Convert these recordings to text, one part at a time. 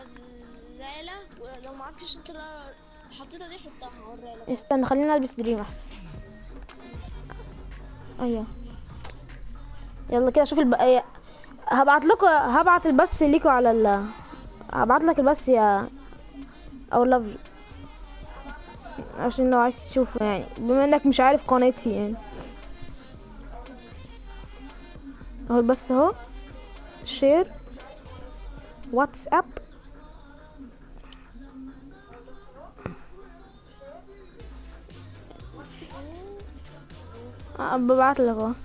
غزالة ولو معكش انت اللي حطيتها دي حطها هوريها لك استنى خلينا البس دريم احسن ايوه يلا كده شوف الب... إيه، هبعت لكم هبعت البث ليكوا على ال هبعت لك البث يا او لاف عشان لو عايز تشوفه يعني بما انك مش عارف قناتي يعني اهو البث اهو شير واتساب أه ببعت لك اهو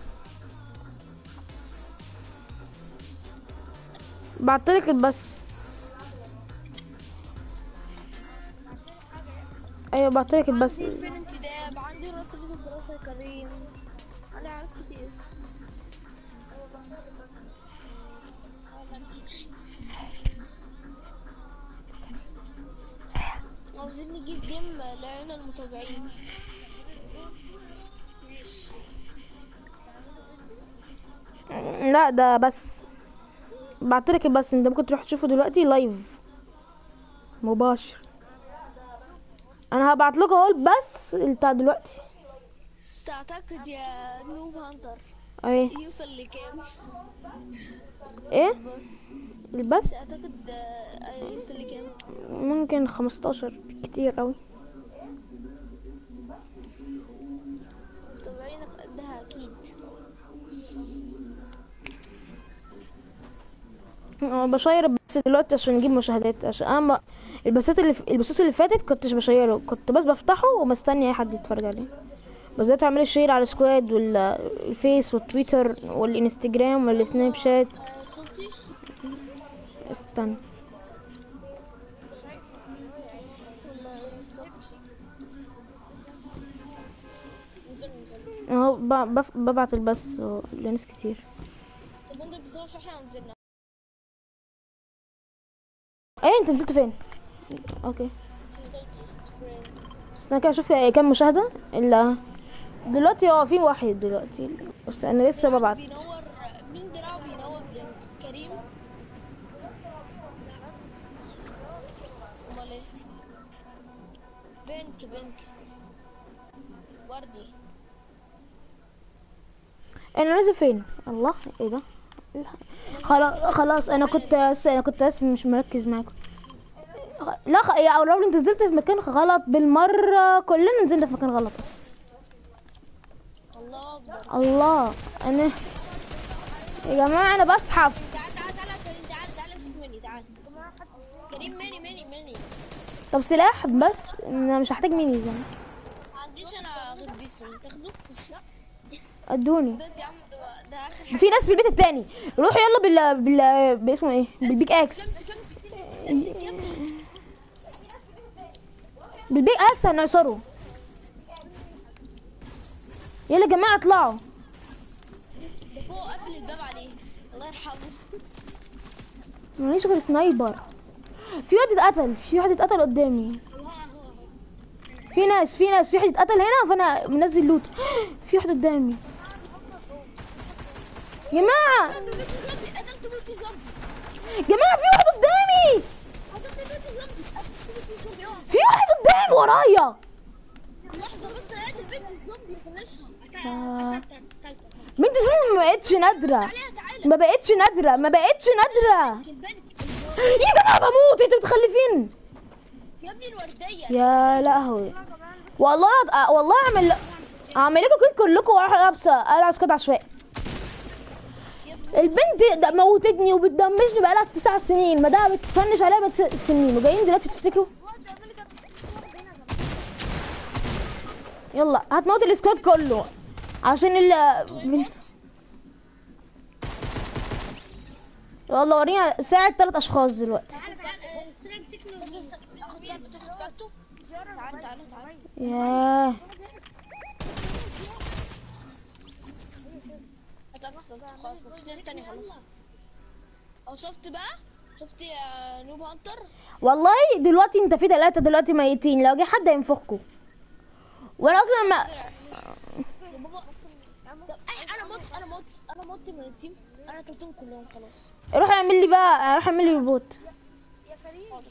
بعتلك البث ايوه بعتلك البث فين انتداب عندي رصيد الدراسة يا كريم عندي حاجات كتير عاوزين نجيب جيم لعيون المتابعين ماشي لا ده بس بعتلك البث انت ممكن تروح تشوفه دلوقتي لايف مباشر انا هبعت لكم اهو البث بتاع دلوقتي تعتقد يا نوب هانتر ايه يوصل لكام ايه بس البث تعتقد آه، يوصل لكام ممكن 15 كتير قوي متابعينك قدها اكيد أنا بشير بس دلوقتي عشان نجيب مشاهدات عشان انا ما- البثات اللي البثوث اللي فاتت كنتش بشيره كنت بس بفتحه ومستني اي حد يتفرج عليه بس دلوقتي اعمل الشير على السكواد والفيس والتويتر والانستجرام والسناب شات آه، صوتي استنى ولا ايه بالظبط نزل نزل اهو ب- بف- ببعت البث لناس كتير طب انت بتصور احنا نزلنا ايه انت نزلت فين اوكي شفت سبرين استنى كده اشوف كام مشاهدة الا دلوقتي اه في واحد دلوقتي بس انا لسه ببعت بينور مين دراعه بينور بينك كريم امال ايه بنك بنك وردي انا نازل فين الله ايه ده خلاص خلاص انا كنت اسف انا كنت اسف مش مركز معاكم لا خ... يا اولاد انت نزلت في مكان غلط بالمره كلنا نزلنا في مكان غلط اصلا الله اكبر الله انا يا جماعه انا بسحب تعال تعال تعال يا كريم تعال تعال امسك مني تعال كريم ماني ماني ماني طب سلاح بس انا مش هحتاج ميني زي ما عنديش انا غير بيستون تاخده ادوني ده يا عم ده, ده اخر حاجه في ناس في البيت التاني روحوا يلا بال بال باسمه ايه بالبيك اكس كم كم امسك يا ابني بالبيك اكس هنعصره يلا يا جماعه اطلعوا ده فوق قافل الباب عليه الله يرحمه ماليش غير سنايبر في واحد اتقتل في واحد اتقتل قدامي هو هو هو في ناس في ناس في واحد اتقتل هنا فانا منزل لوت في واحد قدامي جماعة بنت زومبي قتلت بنت زومبي جماعة في واحد قدامي قتلت بنت زومبي قتلت بنت زومبي اه في واحد قدامي ورايا لحظة بس لقيت البنت الزومبي فنشها آه. قتلته بنت زومبي ما بقتش نادرة تعالى تعالى ما بقتش نادرة ما بقتش نادرة البنك يا جماعة بموت انتوا متخلفين يا ابني الوردية يا لهوي والله أ- والله اعمل اعمل لكم كده كلكم واروح العب س- العب سكواد عشوائي يا ابني البنت ده موتتني وبتدمجني بقالها تسع سنين ما ده بتفنش عليها بقت ست سنين وجايين دلوقتي تفتكروا يلا هتموت السكواد كله عشان ال مات يلا ورينا ساعة ثلاث اشخاص دلوقتي اخد كارت تاخد كارته تعال تعال تعال ياه قتلت خلاص مفيش ناس تاني خلاص او شفت بقى شفت يا نوب هانتر والله دلوقتي انت في ثلاثة دلوقتي ميتين لو جه حد هينفخكوا وانا اصلا ما يا بابا طب أي- انا مت انا مت انا مت من التيم انا قتلتهم كلهم خلاص روح اعمل لي بقى روح اعمل لي ريبوت حاضر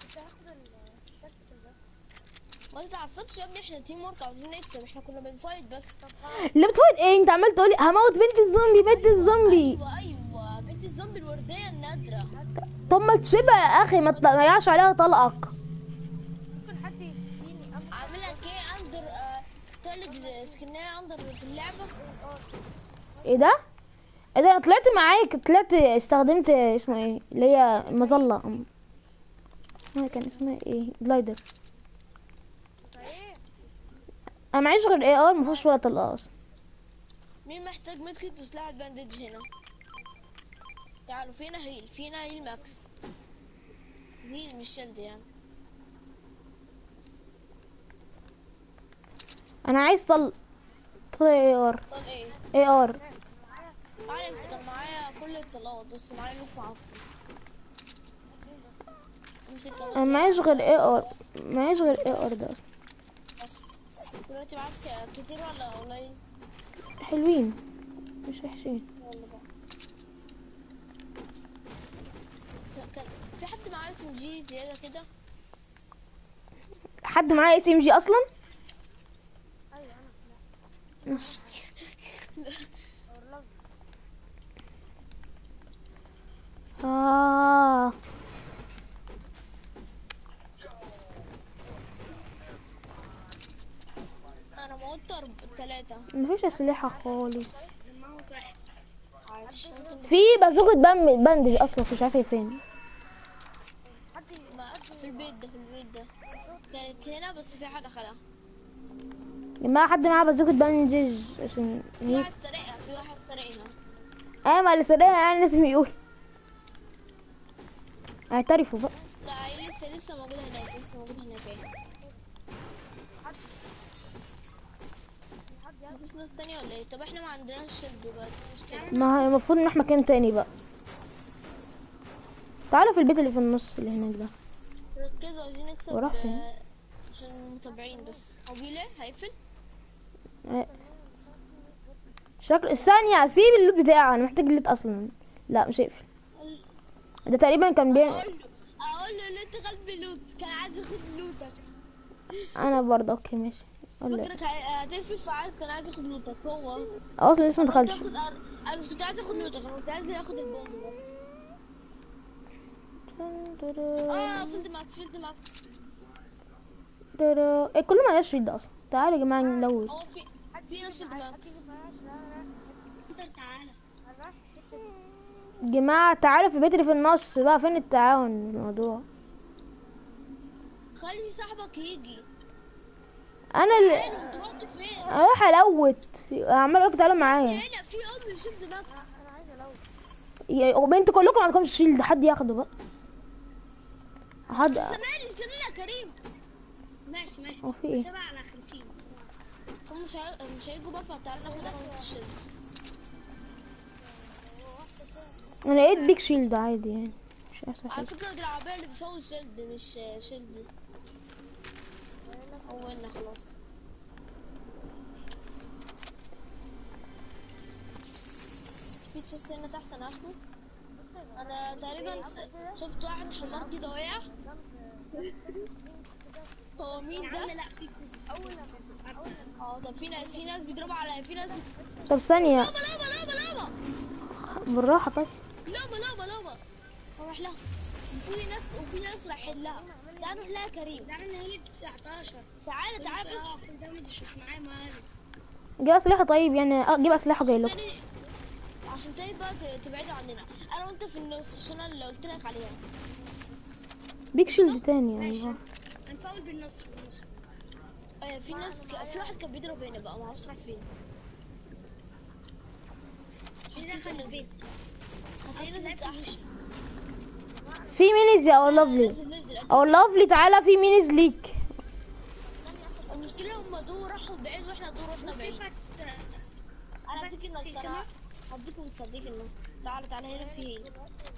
ما تتعصبش يا ابني احنا تيم ورك عاوزين نكسب احنا كنا بنفايت بس اللي بتفايت ايه انت عمال تقولي هموت بنت الزومبي بنت الزومبي ايوه ايوه بنت الزومبي الورديه النادره طب ما تسيبها يا اخي ما تضيعش عليها طلقك ممكن حد يديني أم- عامل لك ايه اندر آه، تالت سكنيه اندر في اللعبه ايه ده ايه ده انا طلعت معاك طلعت استخدمت اسمه ايه اللي هي المظله أم. اسمها كان اسمها ايه جلايدر ايه انا معيش غير ايه ار مفيهوش ولا طلقه اصلا مين محتاج ميدكيت وسلاح الباندج هنا تعالوا فينا هيل فينا هيل ماكس هيل مش شلد يعني انا عايز طل طل ايه ار طب ايه ايه ار تعالى امسك انا معايا كل الطلقات بس معايا لوك معفن امسك انا كمان معيش غير ايه ار معيش غير ايه ار ده اصلا بس دلوقتي معاك كتير ولا قليل حلوين مش وحشين يلا بقى ت- كان في حد معاه اسم جي زيادة كده حد معاه اس ام جي اصلا ايوه انا لا والله اه انا موتر ثلاثة مفيش اسلحه خالص الموت واحد عايش انتم في بازوكة بام باندج اصلا مش عارفه هي فين حد ما في البيت ده في البيت ده كانت هنا بس في حد اخدها ما حد معاه بازوكة باندج عشان في واحد سرقها في واحد سرقها ايه ما اللي سرقها يعني لازم يقول اعترفوا بقى لا هي لسه لسه موجودة هناك لسه موجودة هناك اهي حد يعرف مفيش ناس تانية ولا ايه طب احنا ما عندناش شد بقى دي مشكلة ما هي المفروض نروح مكان تاني بقى تعالوا في البيت اللي في النص اللي هناك ده ركزوا عايزين نكسب وراح فين؟ آه، عشان المتابعين بس هو بيقول ايه هيقفل إيه. شكل الثانية سيب اللوت بتاعه انا محتاج اللوت اصلا لا مش هيقفل ده تقريبا كان بيعمل اقول له اقول له اللي انت قلبي لوت كان عايز ياخد لوتك انا برضه اوكي ماشي أقول له. فكرك هي- هتقفل فعايز كان عايز ياخد لوتك هو اصلا لسه ما كنت دخلش اخد انا مش كنت عايز اخد لوتك انا كنت عايز ياخد البومب بس اه وصلت ماكس وصلت ماكس ايه كله ما جاش ده اصلا تعالوا يا جماعه نلوت هو في في ناس وصلت ماكس انت تعالى انا رايح الحته دي يا جماعه تعالوا في البيت اللي في النص بقى فين التعاون في الموضوع خلي صاحبك يجي انا اللي فين انت رحت فين اروح الوت عمال اقول لكم تعالوا معايا هنا في ام وصلت ماكس انا عايز الوت يا- وبنت كلكم ما عندكمش شيلد حد ياخده بقى حد سامعني استنى يا كريم ماشي ماشي هو في ايه سبعة على خمسين هم مش هي... مش هيجوا بقى فتعالى ناخد انا وانت الشلد انا لقيت بيك شيلد عادي يعني مش احسن على حاجه فكرة دي العربية اللي بيسوي الشلد مش شلد هو هنا خلاص في تشيست هنا تحت انا اخده انا تقريبا س- شفت واحد حمار كده وقع هو مين ده؟ لا في كوزي اول ما اول اه طب في ناس في ناس بيضربوا على في ناس بت- طب ثانيه لاما لاما لاما لاما بالراحه طيب لاما لاما لاما اروح لها وفي ناس وفي ناس رايحين لها تعال نروح لها يا كريم ده انا هي 19 تعالى تعالى بس كل ده مش معايا معايا جيب اسلحه طيب يعني اجيب اسلحه جاي لكم تاني عشان تاني بقى ت- تبعدوا عننا انا وانت في النص عشان انا اللي قلت لك عليها بيك شيلد تاني ماشي يعني هنفاول بالنص بالنص آه في ناس ك... في واحد كان بيضرب هنا بقى ما اعرفش راح فين حسيته نزل هتلاقيه نزل تحت في مينيز يا اور لافلي نزل نزل اور لافلي تعالى في مينيز ليك المشكلة هم دول راحوا بعيد واحنا دول رحنا بعيد صفة انا هديك النص انا هديك من صديق النص تعالى تعالى هنا في هيل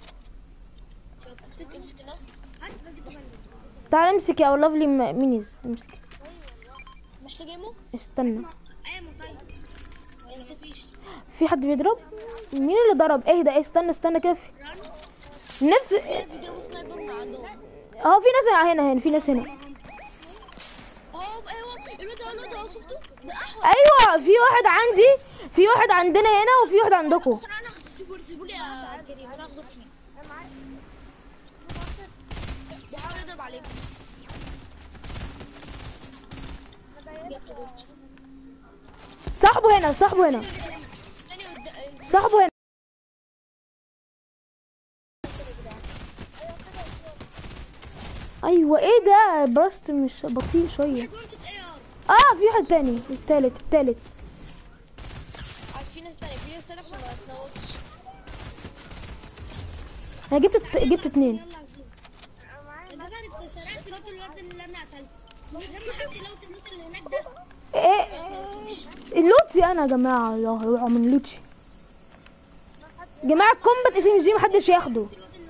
امسك امسك النص هات بس كمان تعالى امسك يا اور لافلي م- مينيز امسك محتاج ايمو استنى ايوه طيب امسك في حد بيضرب مين اللي ضرب ايه ده إيه استنى استنى كده في- نفس في ناس بيضربوا سنايبر من عندهم اه في ناس هنا هنا في ناس هنا اهو اهو الواد اهو الواد اهو شفته ده احول ايوه في واحد عندي في واحد عندنا هنا وفي واحد عندكم بس انا سيبوا سيبوا لي يا كريم انا اخضر فيه بيحاول يضرب عليكم جبت جبت صاحبه هنا صاحبه هنا تاني قدام صاحبه هنا ايوه ايه ده براست مش بطيء شويه كنت اي ار اه في واحد تاني التالت التالت في ناس تانية في ناس تانية عشان ما تموتش انا جبت الت- جبت اتنين يلا عزوز ده بقى انت سرقت لوت الواد اللي انا قتلته لما حد لوت اللوت اللي هناك ده ايه اللوتي انا يا جماعه الله يوقع من لوتي جماعه كومبات اس ام جي محدش ياخده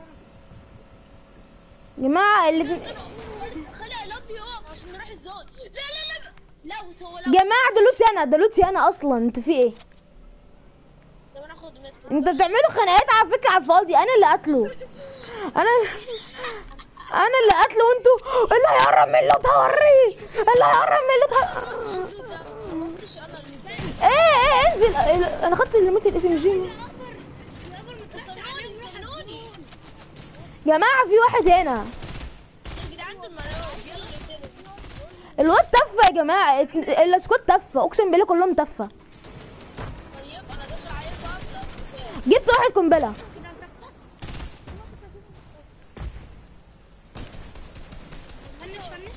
جماعه اللي خلي لاف يقف عشان نروح الزون لا لا لا لا هو لا جماعه ده لوتي انا ده لوتي انا اصلا انت في ايه طب انا اخد متر انت بتعملوا خناقات على فكره على الفاضي انا اللي قاتله انا انا اللي قاتله وانتوا اللي هيقرب من اللوت هوريه اللي هيقرب من اللوت ه... الشدود ده ما قلتش انا اللي ايه ايه انزل انا خدت الليميت الاس ام جي استنوني استنوني جماعه في واحد هنا يا جدعان دول مراوح يلا نقتلهم الواد تفه يا جماعه ات- الاسكواد تفه اقسم بالله كلهم تفه طيب انا داخل عليه صعب لا جبت واحد قنبله فنش فنش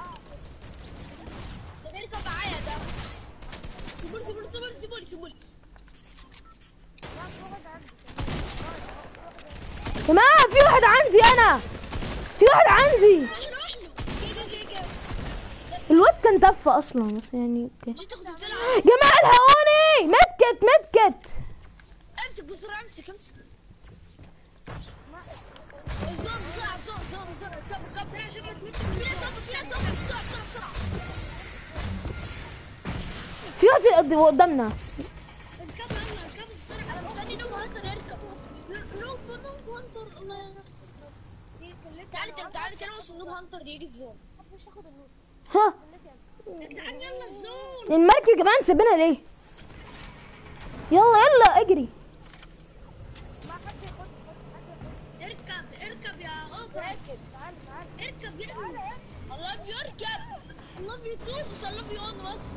ده بيركب معايا ده سيبولي سيبولي سيبولي سيبولي سيبولي جماعه في واحد عندي انا في واحد عندي روح له جي جي جي جي الواد كان تفه اصلا بس يعني اوكي جيت اخد بتلعب جماعه الحقوني متكت متكت امسك بسرعه امسك امسك الزون بسرعه الزون الزون الزون اركب اركب في ناس ضربت في ناس ضربت بسرعه بسرعه بسرعه في واحد قد- قدامنا اركبوا يلا اركبوا بسرعه انا مستني نوب هانتر يركب نوب نوب هانتر الله يرحمه تعالي تعالي تعالي تعالي عشان نوب هانتر يجي الزون ها يا جدعان يلا الزون المركب يا جماعه نسيبينها ليه يلا يلا اجري اركب اركب يا اوفر راكب اركب يا ابني الله بيركب الله بيطوف مش الله بيقعد بس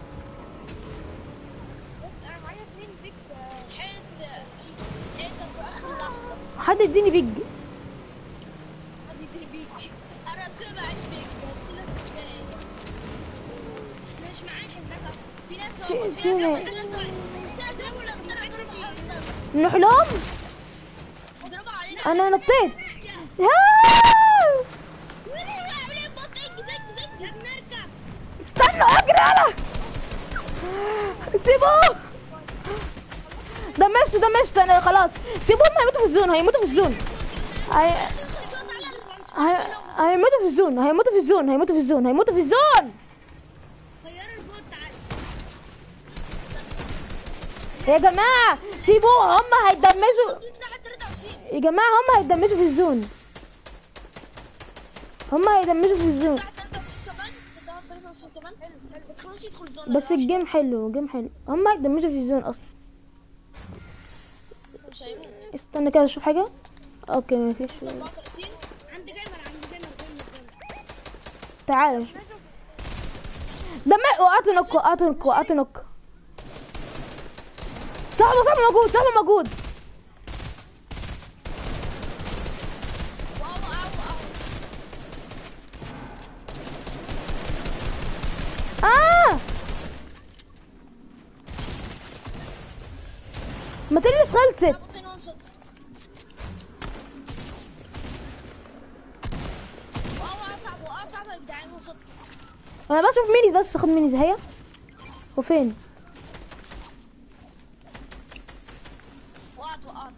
بس انا معايا اتنين بيك حيط حيط في اخر لحظه حد يديني بيج حد يجري بيك انا سامعك بيك قلت لك ازاي مش معايا عشان ده اصلا في ناس في- هو في في ناس. ناس استنى ولا استنى نروح لهم اضربوا علينا انا نطيت ها! اعمل ايه بط دق دق دق يا ابني اركب استنوا اجري انا سيبوه دمشت دمشت انا خلاص سيبوهم هيموتوا في الزون هيموتوا في الزون هي... هي... هيموتوا في الزون هيموتوا في الزون هيموتوا في الزون هيموتوا في الزون غير البوت تعالى يا جماعة سيبوه هم هيدمجوا تطلع 23 يا جماعة هم هيدمجوا في الزون هم هيدمجوا في الزون تطلع 23 كمان تطلع 23 كمان ما تخلوش يدخل الزون بس الجيم حلو الجيم حلو هم هيدمجوا في الزون اصلا مش هيموت استنى كده اشوف حاجة اوكي مفيش 34 عندي جيمر عندي جيمر جيمر جيمر تعال دم وقعت نوك وقعت نوك وقعت نوك صاحبه صاحبه موجود صاحبه موجود واو واو واو اه ما تلبس خلصت انا بطين وان شوت واو واو صعب واو صعب يا جدعان وان شوت انا بشوف مينيز بس خد مينيز هي وفين وقعت وقعت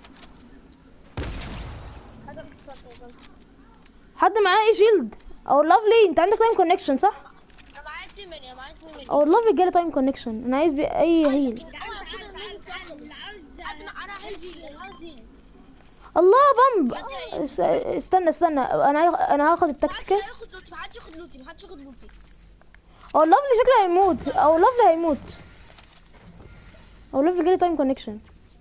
هذا اللي خسرته يا زلمة. حد معاه اي شيلد او لافلي انت عندك تايم كونكشن صح انا معايا 2 مني معايا 2 مني او لافلي جالي تايم كونكشن انا عايز بي اي هيل لكن اوعى كده الميل اللي تخلص عاوز قد ما انا عايز هيل انا عايز هيل الله بامب اس- استنى استنى انا هاخ- انا هاخد محدش التكتيكال هياخد لوتي محدش ياخد لوتي محدش ياخد لوتي هو اللفظ شكله هيموت او اللفظ هيموت او اللفظ جالي تايم كونكشن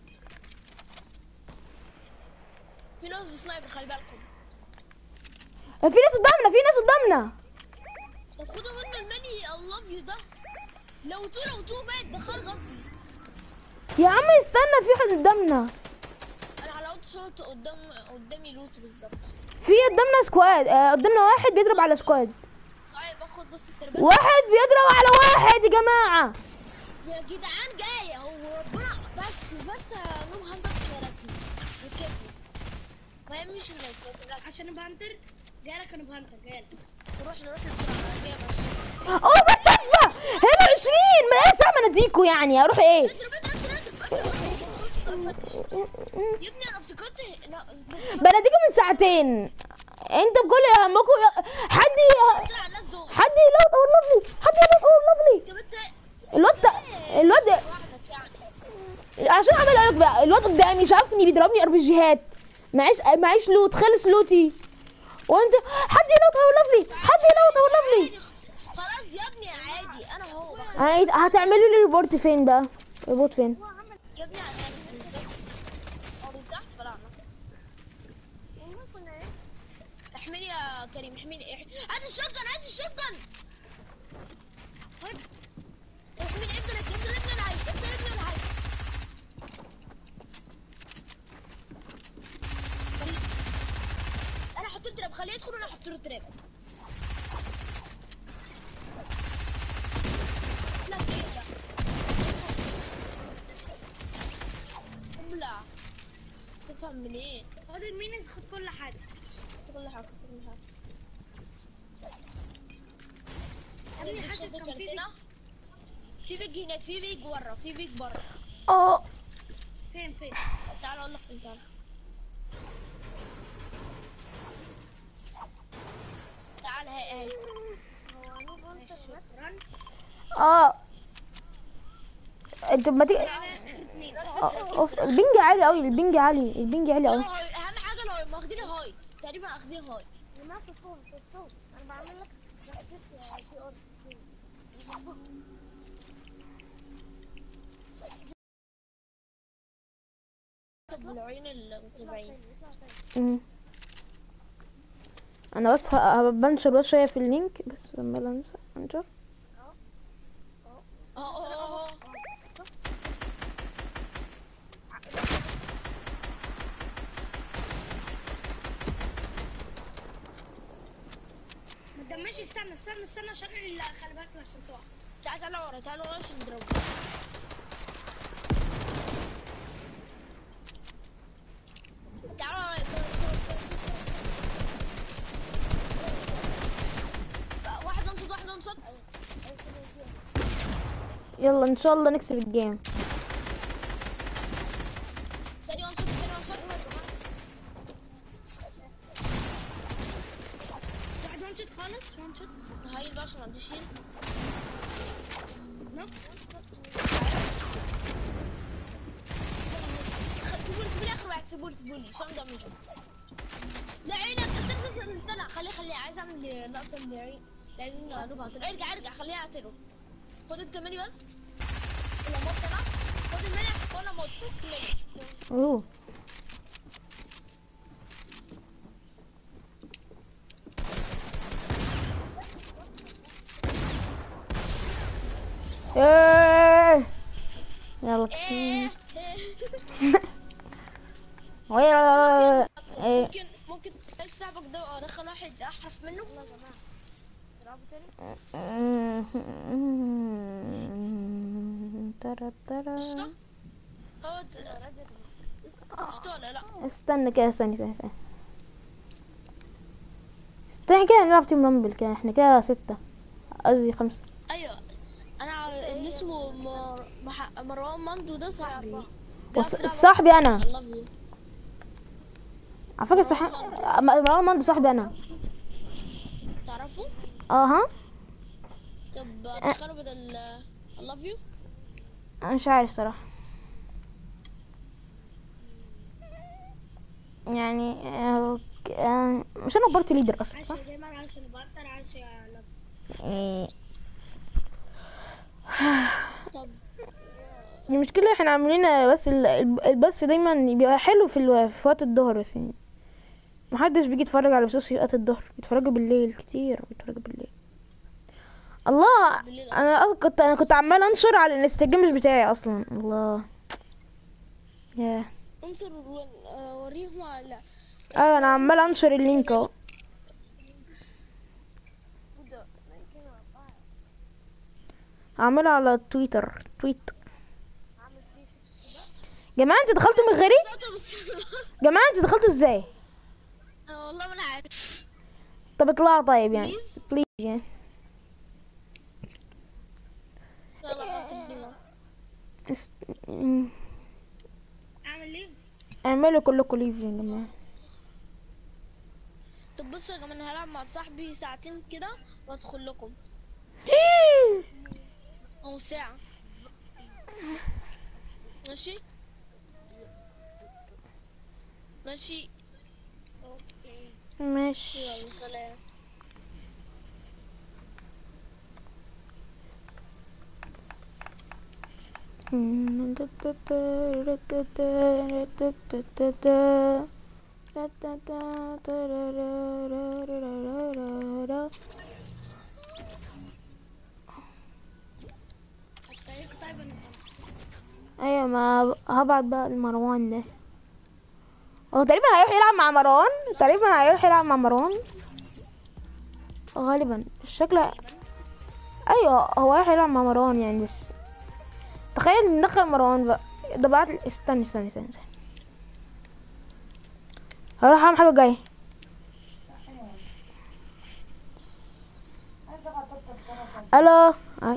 في ناس بسنايبر خلي بالكم في ناس قدامنا في ناس قدامنا طب خدوا منه الماني I love you ده لو تو لو تو مات ده خارج قصدي يا عم استنى في واحد قدامنا انا على اوت شوت قدام قدامي لوت بالظبط في قدامنا سكواد آه، قدامنا واحد بيضرب على سكواد طيب باخد بص التربات واحد بيضرب على واحد يا جماعة يا جدعان جاية هو ربنا بس بس نوم هندس رسمي وكيفي ما يهمش الناس ما تقلقش. عشان ابقى هانتر جايلك انا بهانتر جايلك نروح نروح بسرعة أنا جاية ماشي اوه بس هنا 20 ما ايه ساعة ما نديكوا يعني اروح ايه تربات تربات خلص تقفلش يا ابني انا افتكرت لا بناديكوا من ساعتين انت بكل همكوا يا- حد ي- طلع الناس دول حد يلوت او لافلي حد يلوت او لافلي طب انت الواد ده الواد ده لوحدك يعني عشان اعمل لك بقى الواد قدامي شافني بيضربني ار بي جيهات معيش معيش لوت خلص لوتي وانت حد يلوت او لافلي حد يلوت او لافلي عادي. خلاص يا ابني عادي انا هو بقى انا عيد- هتعملوا لي ريبورت فين بقى ريبورت فين يا ابني عادي بس او من تحت فلا احميني يا كريم احميني اح- هات الشotgun هات الشotgun هات. احميني ابن ابن ابن ابن العيب ابن ابن العيب انا حطيت تراب خليه يدخل وانا احط له تراب لا كده لا تفهم منين خد المينز خد كل حاجه كل حاجه كل حاجه يا ابني اللي حاسس بتشد كان في كارتنا في بيج هناك في بيج برا في بيج برا اه فين فين تعال اقول لك فين تعال تعال هاي هاي شكرا اه انت ما تيجي انا اثنين آه، أوف، البنج عالي قوي البنج عالي البنج عالي يلا قوي هاي اهم حاجه الهاي ما واخدين هاي تقريبا واخدين هاي ما صفهم صفهم انا بعمل لك في اوضه طب العيون المتابعين مم. انا بس ه- بنشر بس شويه في اللينك بس لما انسى انشر اه اه اه اه ما تدمش استنى استنى استنى عشان ال- خلي بالك عشان تقع تعال تعال ورا تعال ورا عشان نضربه تعال ورا تعال ورا. واحد انصت واحد انصت يلا ان شاء الله نكسب الجيم تاني انصت تاني انصت واحد وان شوت خالص وان شوت هاي الباشا ما عنديش هيل نوك اكتبوا لي في الاخر بقى اكتبوا لي اكتبوا لي شلون دمجه لا عينك استنى استنى خليه خليه عايز اعمل لقطه لعين لعين نوبة ارجع ارجع خليها اقتله خد انت مني بس ولا موت انا خد المني عشان انا موتوك مني اوه ايه يلا ايه غير ايه ممكن ممكن تلك صاحبك ده ادخل واحد احرف منه لا يا جماعه تلعبوا تاني ترى ترى قشطه هو قشطه ولا لا استنى كده ثانية ثانية ثانية استنى كده نلعب تيم رامبل كده احنا كده ستة قصدي خمسة ايوه انا اللي اسمه مر... مح... مروان مندو ده صاحبي وص- صاحبي انا I love you على فكرة صح مروان مندي صاحبي انا تعرفه؟ اه ها طب ادخله بدل I love you أنا مش عارف صراحة يعني آه، ك- آه، مش انا بارتي ليدر اصلا عاش صح يا جماعة عاش يا بطل عاش يا لب إيه. طب المشكلة احنا عاملين بس ال- الب- البث دايما بيبقى حلو في, الو... في وقت الظهر بس يعني محدش بيجي يتفرج على بثوث في وقت الظهر بيتفرجوا بالليل كتير بيتفرجوا بالليل الله بالليل انا أص- كنت انا كنت عمال انشر على الانستجرام مش بتاعي اصلا الله ياه انصر ون- آه، وريهم على ايوه انا عمال انشر اللينك اهو عاملها على تويتر تويت جماعة انت دخلتوا من غيري جماعة انت دخلتوا ازاي آه، والله ما انا عارف طب اطلعوا طيب يعني بليز يعني يلا حط الدماغ اس- م- اعمل ايه؟ اعملوا كلكم ليف يا جماعة طب بصوا يا جماعه انا هلعب مع صاحبي ساعتين كده وادخل لكم او ساعه ماشي ماشي اوكي ماشي يلا سلام هتسيق طيب انا ايوه ما هبعت بقى لمروان ده هو تقريبا هيروح يلعب مع مروان تقريبا هيروح يلعب مع مروان غالبا الشكل ايوه هو هيروح يلعب مع مروان يعني بس تخيل ندخل مروان بقى ده بعت لي- استنى استنى استنى استنى. هروح اعمل حاجه جايه الو أي-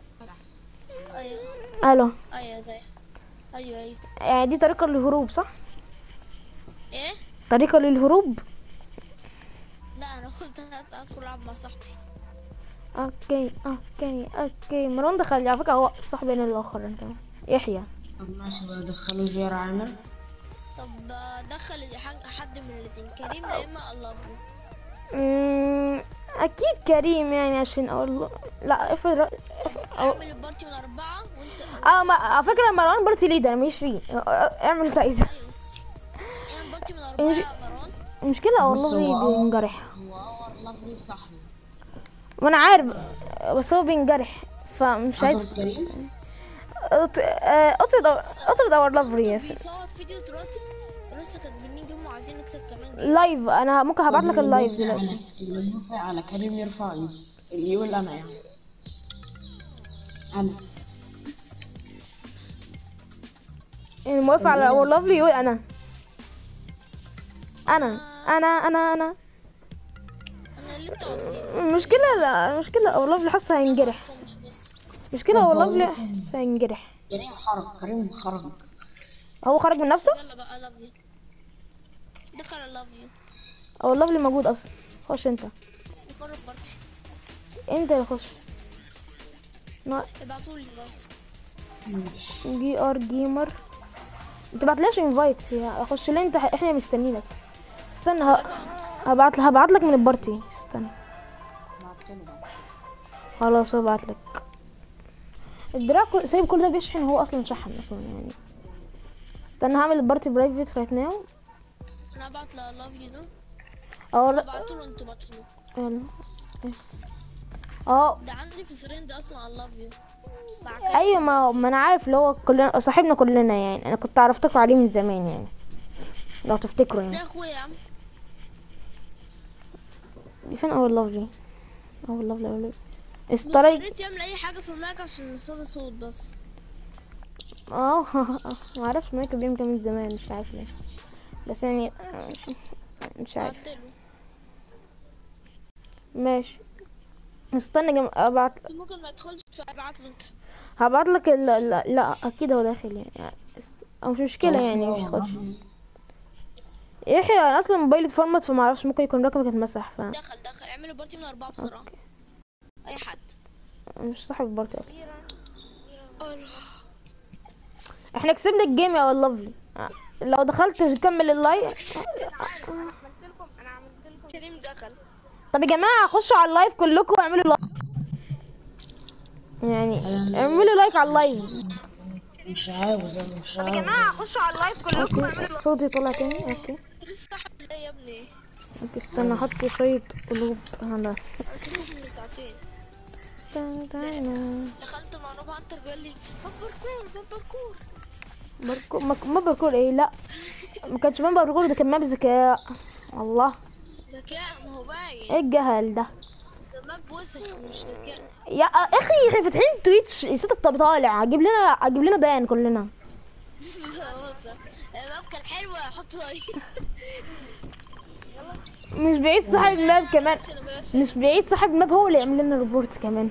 ايوه الو ايوه زي ايوه ايوه يعني دي طريقه للهروب صح ايه طريقه للهروب لا انا قلت ادخل العب مع صاحبي اوكي اوكي اوكي مروان دخل على فكره هو صاحبي انا الاخر انت يحيى طب ماشي بقى دخلوا جير عامر طب آه، دخل حاجة- حد من الاتنين كريم يا اما الله أبو. أمم، اكيد كريم يعني عشان اقول لا افرض ر- أو... اعمل البارتي من اربعه وانت اه ما على فكره مروان بارتي ليدر مش فيه اعمل اللي عايزه اعمل البارتي من اربعه يا مروان المشكله بص هو والله أول- بينجرح هو اور لافلي صاحبي وانا عارف بس هو بينجرح فمش عايز حضر كريم أط- آه، اطرد اطرد اور لافلي يس بيصور فيديو دلوقتي لسه كاتبين جيم وعايزين نكسب كمان جيم لايف انا ممكن هبعت لك اللي اللايف موافق دلوقتي على- اللي موافق على كريم يرفع ايده اللي يقول انا يعني انا الموافق على اور لافلي يقول انا انا انا انا انا انا اللي انت عاوزينه المشكلة لا المشكلة اور لافلي حاسة هينجرح مش بس مشكلة اور لافلي حاسة هينجرح كريم خرج كريم خرج هو خرج من نفسه يلا بقى لاف يو دخل لاف يو اور لافلي موجود اصلا خش انت يخرب بارتي انت اللي خش نا- ابعتولي بارتي جي ار جيمر انت بعتلاش انفايت خش لي انت احنا مستنينك استنى ه- هبعت هبعت لك من البارتي استنى بعت له بقى. خلاص هو بعت لك الدراع كل- سايب كل ده بيشحن هو اصلا شحن اصلا يعني استنى هعمل البارتي برايفت رايت ناو انا هبعت لاف يو ده اه ابعتوله انتوا ابعتوله يلا. اه ده عندي في فريند اصلا على لاف يو ايوه ما ما انا عارف اللي هو كلنا صاحبنا كلنا يعني انا كنت عرفتكم عليه من زمان يعني لو تفتكروا ده يعني اخويا يا عم دي فين اول لاف دي اول لاف لاف بس يا استريك ريت يعمل اي حاجه في المايك عشان الصوت صوت بس اه ما اعرفش مايك بيعمل كده من زمان مش عارف ليه بس يعني مش- مش عارف بعتله ماشي استنى جم... ابعت بس ممكن ما يدخلش فابعت له انت هبعت لك ال... لا, لا اكيد هو داخل يعني او مش مشكله يعني مش خالص يحيى انا اصلا موبايلي اتفرمت فما اعرفش ممكن يكون رقمك اتمسح ف دخل دخل اعملوا بارتي من اربعه بسرعه اي حد مش صاحب البارتي اصلا الله. احنا كسبنا الجيم يا لافلي لو دخلت كمل اللايف عملت لكم انا عملت لكم كريم دخل طب يا جماعه خشوا على اللايف كلكم واعملوا لايك يعني اعملوا لايك على اللايف مش عاوز انا مش طب يا عاوز جماعه خشوا على اللايف كلكم واعملوا صوتي طلع تاني اوكي لسه حد ليه يا ابني اوكي استنى احط شويه قلوب على بس من ساعتين دخلت مع نوب هانتر بيقول لي باب باركور باب باركور بركو ما ما بركور ايه لا ما كانش ماب بركور ده كان ماب ذكاء الله ذكاء ما هو باين ايه الجهل ده ده ماب وسخ مش ذكاء يا اخي يا اخي فاتحين تويتش صوت الطب طالع اجيب لنا اجيب لنا بان كلنا الماب كان حلو احط لايك مش بعيد صاحب الماب كمان عشان بلاش مش بعيد صاحب الماب هو اللي يعمل لنا ريبورت كمان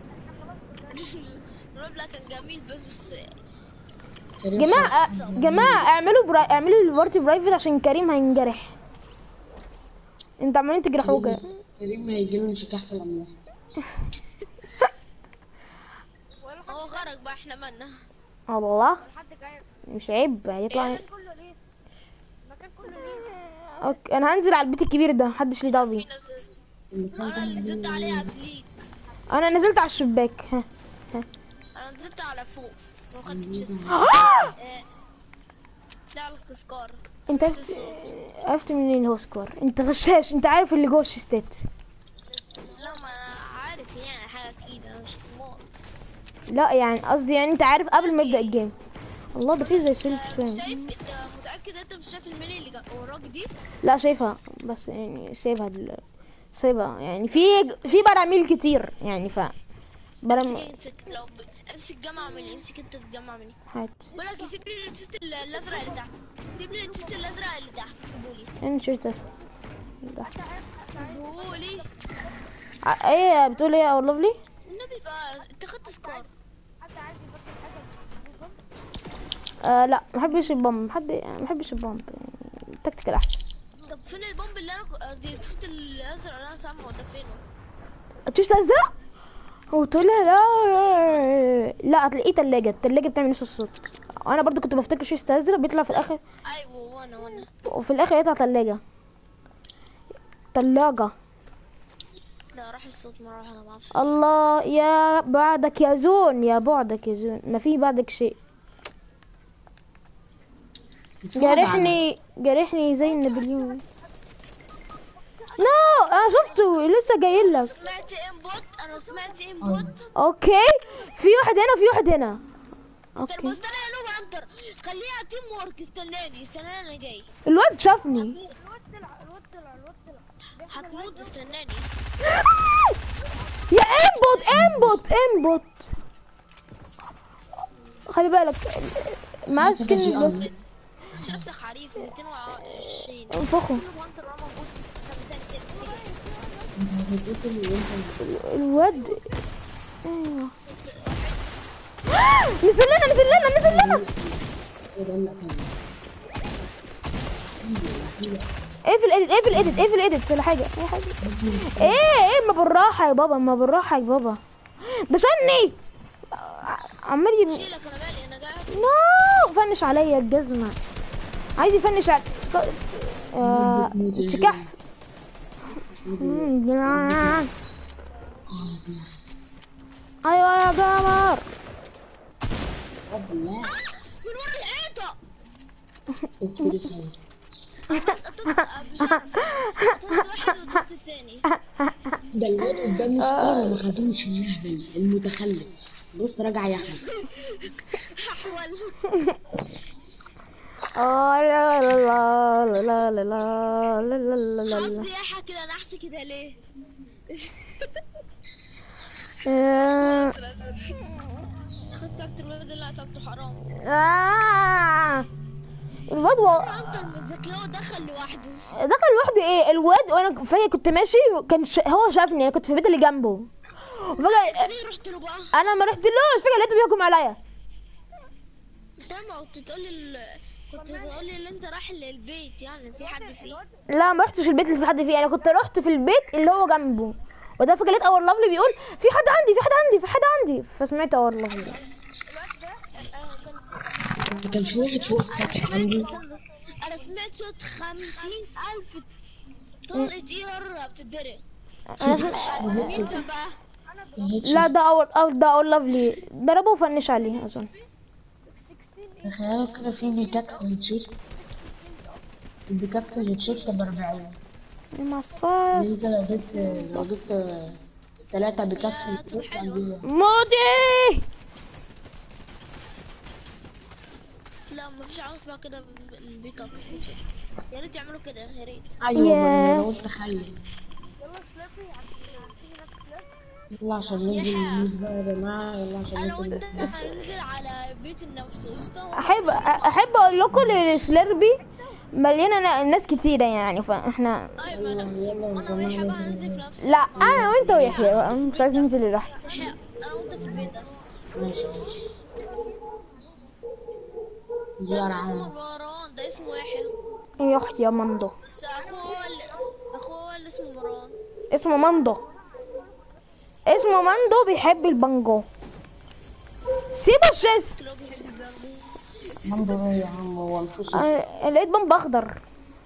الماب لا كان جميل بس بس كريم جماعة جماعة اعملوا برا... اعملوا البارتي برايفت عشان كريم هينجرح انت عمالين تجرحوه كده كريم هيجي له انشكاح في الاملاح هو غرق بقى احنا مالنا الله حد جاي مش عيب يطلع كله ليه المكان كله ليه اوكي انا هنزل على البيت الكبير ده محدش ليه دعوه في بيه ناس المكان انا اللي نزلت عليه قبليك انا نزلت على الشباك ها انا نزلت على فوق ما خدتش لا الكسكار انت سمعت عرفت الصوت عرفت منين هو سكور انت غشاش انت عارف اللي جوه الشيستات لا ما انا عارف يعني حاجه اكيد انا مش حمار لا يعني قصدي يعني انت عارف قبل ما يبدا الجيم الله ده فيه زي سيلف مش فريم شايف انت متاكد انت مش شايف الميني اللي جا- وراك دي لا شايفها بس يعني سيبها دل... سيبها يعني في في براميل كتير يعني ف امسك براميل امسك لو ب... امسك جمع مني امسك انت تجمع مني هات بقول لك سيب لي التيشيرت ال- الازرق اللي تحت سيب لي التيشيرت الازرق اللي تحت سيبولي انشر تست سيبولي ع- ايه بتقول ايه يا لوفلي النبي بقى انت خدت سكور حد عايز يبطل ادب آه لا ما بحبش البومب حد ما بحبش البومب يعني التكتيكال احسن طب فين البومب اللي انا ك- قصدي التيشيرت الازرق اللي انا سامعه ده فينه التيشيرت ازرق وتقول لها لا لا هتلاقيه تلاجة التلاجة بتعمل نفس الصوت انا برضو كنت بفتكر تيشيرت ازرق بيطلع في الاخر ايوه وانا وانا وفي الاخر يطلع تلاجة تلاجة لا راح الصوت مرة واحدة ما اعرفش الله يا بعدك يا زون يا بعدك يا زون ما في بعدك شيء جارحني جارحني زي النابليون نو انا شفته لسه جاي لك سمعت انبوت انا سمعت انبوت اوكي في واحد هنا وفي واحد هنا استنى اوكي استنى يا نوب انتر خليها تيم وورك استناني استناني انا جاي الواد شافني الواد طلع الواد طلع الواد طلع هتموت استناني يا انبوت انبوت انبوت خلي بالك معاه سكين بس مش هفتح حريف 220 انفخه نوب انتر انا موجود كان تاني كده. الواد ايوه نزل لنا نزل لنا نزل لنا ايه في الايديت ايه في الايديت ايه في الايديت ولا حاجه اي حاجه ايه ايه ما بالراحه يا بابا ما بالراحه يا بابا ده شني عمال يب... شيلك انا مالي انا قاعد نو فنش عليا الجزمه عايز يفنش على آه... شكح مم، جنان. ايوه يا قمر من ورا الحيطة مش عارفة طلعت واحد وضربت التاني ده الواد قدام سكور وما خدوش المهبل المتخلف بص راجع يا احمد احول آه، لا لا لا لا لا لا لا لا لا لا لا. قصدي يا كده انا احسن كده ليه آه، خدت اكتر الواد اللي قتلته حرام آه. الواد و... انت المتذكر هو دخل لوحده دخل لوحده ايه الواد وانا فجأة كنت ماشي كان ش... هو شافني انا كنت في البيت اللي جنبه وفجأة ليه رحت له بقى انا ما رحت له فجأة لقيته بيحكم عليا انت ما كنت تقول لي ال... كنت تقول لي ان انت رايح البيت يعني في حد فيه لا ما رحتش البيت اللي في حد فيه انا كنت رحت في البيت اللي هو جنبه وده فجأة لقيت اور لافلي بيقول في حد عندي في حد عندي في حد عندي فسمعت اور لافلي الواد ده آه، كان كان في واحد فوق السطح عندي استنى انا سمعت صوت خمسين الف طلقة اير بتدري انا سمعت مين ده بقى؟ لا ده اول اول ده اول لافلي ضربه وفنش عليه اظن تخيل كده في بيكاكس هيتشيت البيكاكس هيتشيت ب 40 مع الصاص انت لو جبت لو جبت ثلاثة بيكاكس هيتشيت عندي مودي لا ما فيش عاوز بقى كده البيك اكس يا ريت يعملوا كده يا ريت ايوه ياه. ما انا قلت تخيل يلا عشان ننزل نموت بقى يا جماعة يلا عشان انا ننزل وانت نموت. هننزل على بيت النفس قشطة احب احب اقول لكم السلربي مليانه نا- ناس كتيره يعني فاحنا طيب انا انا ويحيى بقى هننزل في نفس لا انا وانت ويحيى بقى، مش عايز ننزل لوحدي يحيى انا وانت في البيت ده ماشي ماشي دي ده انا اسمه عارف مروان ده اسمه يحيى يا اختي يا مندو بس اخوه اللي اخوه اللي اسمه مروان اسمه مندو اسمه مندو بيحب البانجو سيبه الشيست اللي هو بيحب البامبو منظر ايه يا عم هو مفيش أنا لقيت بامب اخضر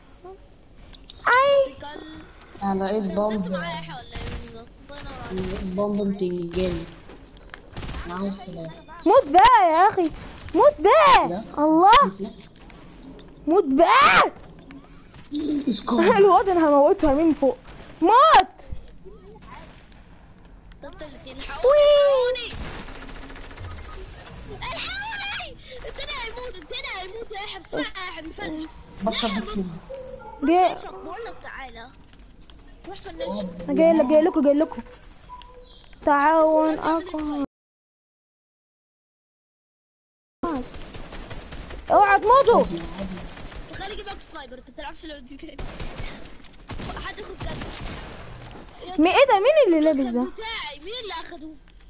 اي قال انا لقيت انت بومب معايا يحيى ولا ايه بالظبط الله ينور عليك بومب بتنجاني مع السلامة موت بقى يا اخي موت بقى لا. الله موت بقى اسكت الواد انا هموتها من فوق موت ده انت اللي تلحقوني الحقوني التاني هيموت التاني هيموت يا يحيى بسرعة يا يحيى بنفنش بشرب بطل جاي شايفك بقول لك تعالى روح فنش جاي لك جاي لكم جاي لكم تعاون اقوى اوعى تموتوا خلي يجيبك سنايبر انت تلعبش لو دي تاني حد ياخد كارت مي ايه ده مين اللي لابس ده بتاعي مين اللي اخده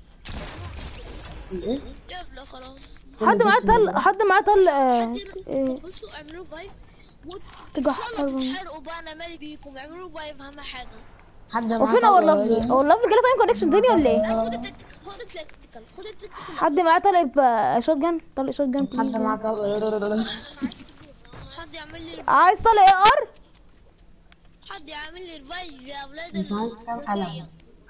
ايه يلا خلاص حد معاه طل حد معاه طل آه، حد إيه. يروح بصوا اعملوا فايف وت- ان تجح شاء الله حرام. تتحرقوا بقى انا مالي بيكم اعملوا فايف اهم حاجه حد معاه وفين طلقة اول ولا لافلي إيه؟ اول لافلي جالي تايم كونكشن تاني ولا ايه لا، خد التكتيكال خد التكتيكال خد التكتيكال حد معاه طلب آه، شوت جن طلق شوت جن حد معاه طلقة حد يعمل لي عايز طلق اي ار حد يعمل لي الفايف يا اولاد انت عايز كام قلم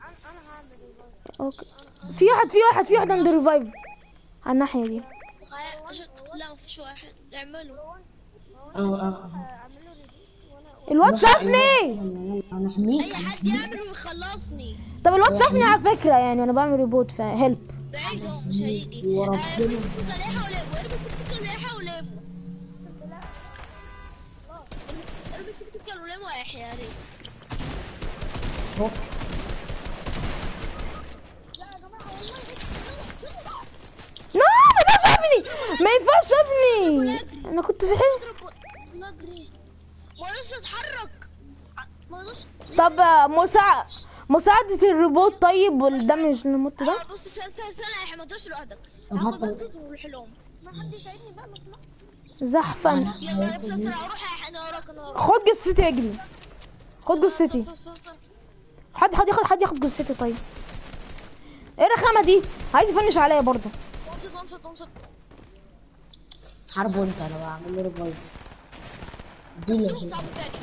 اوكي في واحد في واحد في واحد عند ريفايف على الناحيه دي خي- أشد- لا مفيش واحد اعملوا اه اه الواد شافني انا حميك اي حد يعمل ويخلصني طب الواد شافني على فكره يعني وانا بعمل ريبوت فهيلب بعيد هو مش هيجي وربنا. آه، ارمي التكتيكال يحيى ولعبوا ارمي التكتيكال يحيى ولعبوا ارمي التكتيكال ولعبوا يا يحيى يا ريت هوب لا ما ينفعش شافني ما ينفعش شافني انا كنت في حلم اضرب يلا اجري ما اقدرش اتحرك ما اقدرش طب آه، مساع... مساعدة الروبوت طيب والدمج اللي مت ده آه، بص سنة سنة سنة يا يحيى ما تقدرش لوحدك طب هاخد هات- بس والحلوم ما حد يساعدني بقى مسمع زحفا يلا بس اسرع روح يا يحيى انا وراك انا وراك خد جثتي اجري خد جثتي صف- صف- صف. حد حد ياخد حد ياخد جثتي طيب ايه الرخامة دي عايز يفنش عليا برضه وان شوت وان شوت وان شوت حاربه انت انا بعمل له ريفايف اديله شوف صعب التاني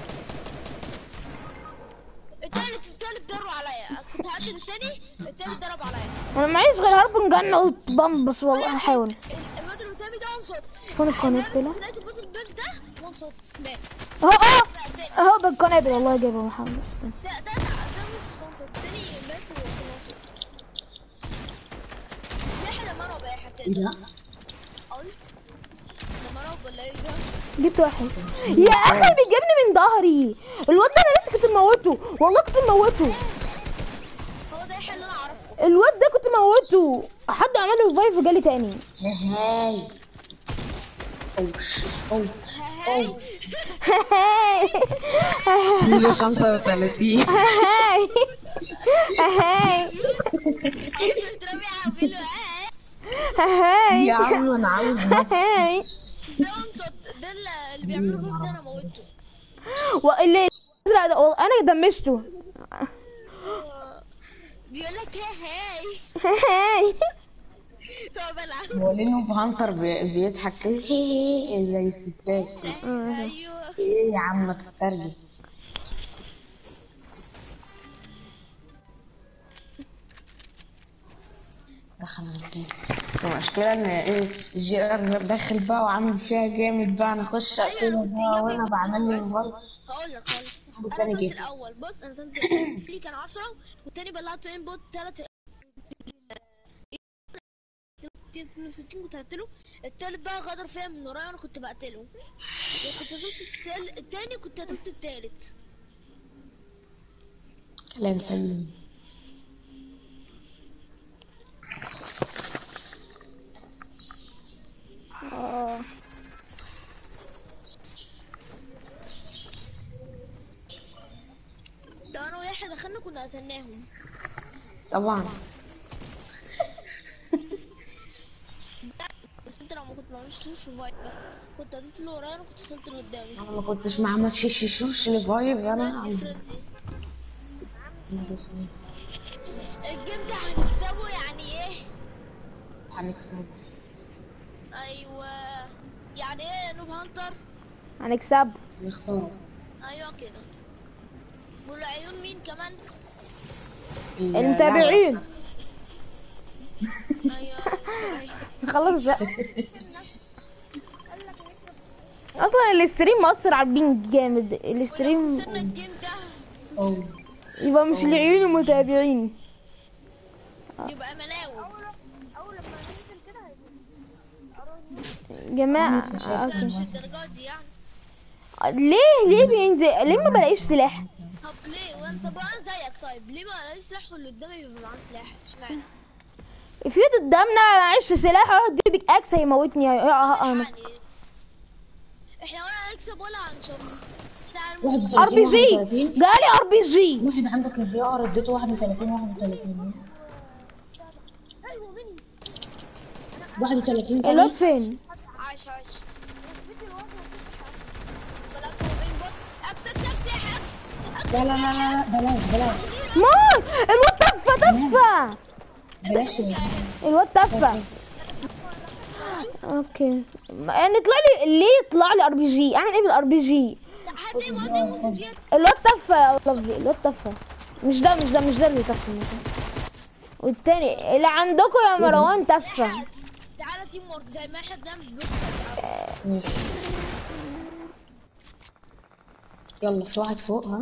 التالت التالت ضرب عليا كنت هقتل التاني التالت ضرب عليا انا معيش غير هاربن جن وبامب بس والله هحاول الواد اللي قدامي ده وان شوت فين القنابل سمعت البوت البيت ده وان شوت مات اهو اهو لا ده اهو بالقنابل والله جايبه محمد استنى. ده ده ده مش وان شوت التاني مات وان شوت يحيى ده مرعب يا يحيى ايه بتقدر ده؟ أي ده مرعب ولا ايه ده؟ جبت واحد يا اخي بيجيبني من ظهري الواد ده انا لسه كنت موته والله كنت موته هو ده يحيى اللي انا اعرفه الواد ده كنت موته حد عمل له ريفايف وجالي تاني هاي اوش اوه هاي اديله 35 هاي هاي ترمي عامل له هاي يا عم انا عاوز نفس هاي ده وان شوت ده اللي اللي بيعملوا فيه ده انا موته واللي الازرق ده والله انا دمشته بيقول لك هاي هاي هاي هو بلعب هو ليه نوب هانتر بي- بيضحك كده زي الستات ايوه ايه يا عم تسترجل دخل الجيم المشكلة ان ايه الجي ار داخل بقى وعامل فيها جامد بقى انا اخش ايوه اقتله انا كنت بقى جنبي وانا بص بعمل لي اسمع، موبايل هقول لك هقول لك انا والتاني طلعت جه الاول بص انا طلعت لي كان 10 والتاني بلعت ان بوت 3 62 كنت هقتله التالت بقى غدر فيا من ورايا وانا كنت بقتله وكنت قتلت التال- التاني كنت قتلت التالت كلام سليم اه لو انا ويحيى دخلنا كنا قتلناهم طبعا بس انت لو ما كنت معملش ريفايف بس كنت قتلت اللي ورايا انا كنت قتلت اللي قدامي انا ما كنتش معمل شيش شوش لفايف انا فرنزي فرنزي الجيم ده هنكسبه يعني ايه هنكسب ايوه يعني ايه يا نوب هانتر هنكسب نخسر ايوه كده والعيون مين كمان المتابعين ايوه المتابعين. خلاص بقى اصلا الاستريم مؤثر على البينج جامد ولو الاستريم خسرنا الجيم ده يبقى مش لعيون المتابعين يبقى مناوب اول لما ننزل كده هيبقى جماعة لا أوكي. مش الدرجات دي يعني ليه ليه بينزل ليه ما بلاقيش سلاح طب ليه وانت بقى زيك طيب ليه ما ليش سلاح واللي قدامي بيبقى معاه سلاح اشمعنى في قدامنا معيش سلاح اروح اديله بيك اكس هيموتني يا- يا- انا يعني احنا ولا هنكسب ولا هنشوف تعال واحد ار بي جي 31. جالي ار بي جي واحد عندك الجي ار اديته 31 31 ايوه مني 31 الواد تاني فين عايش عايش بلعب مين بوت اكسب اكسب يا حاج لا لا لا لا بلاش بلاش مات الواد تفه تفه بلاش الواد تفه اوكي ما- يعني يطلع لي ليه يطلع لي ار بي جي اعمل ايه بالار بي جي هات ايه هات ايه مسجات الواد تفه يا لفظي الواد تفه مش ده مش ده مش ده اللي تفه مش ده. والتاني اللي عندكم يا مروان تفه تعالى تيم وورك زي ما احنا بنعمل بوت ماشي يلا في واحد فوق ها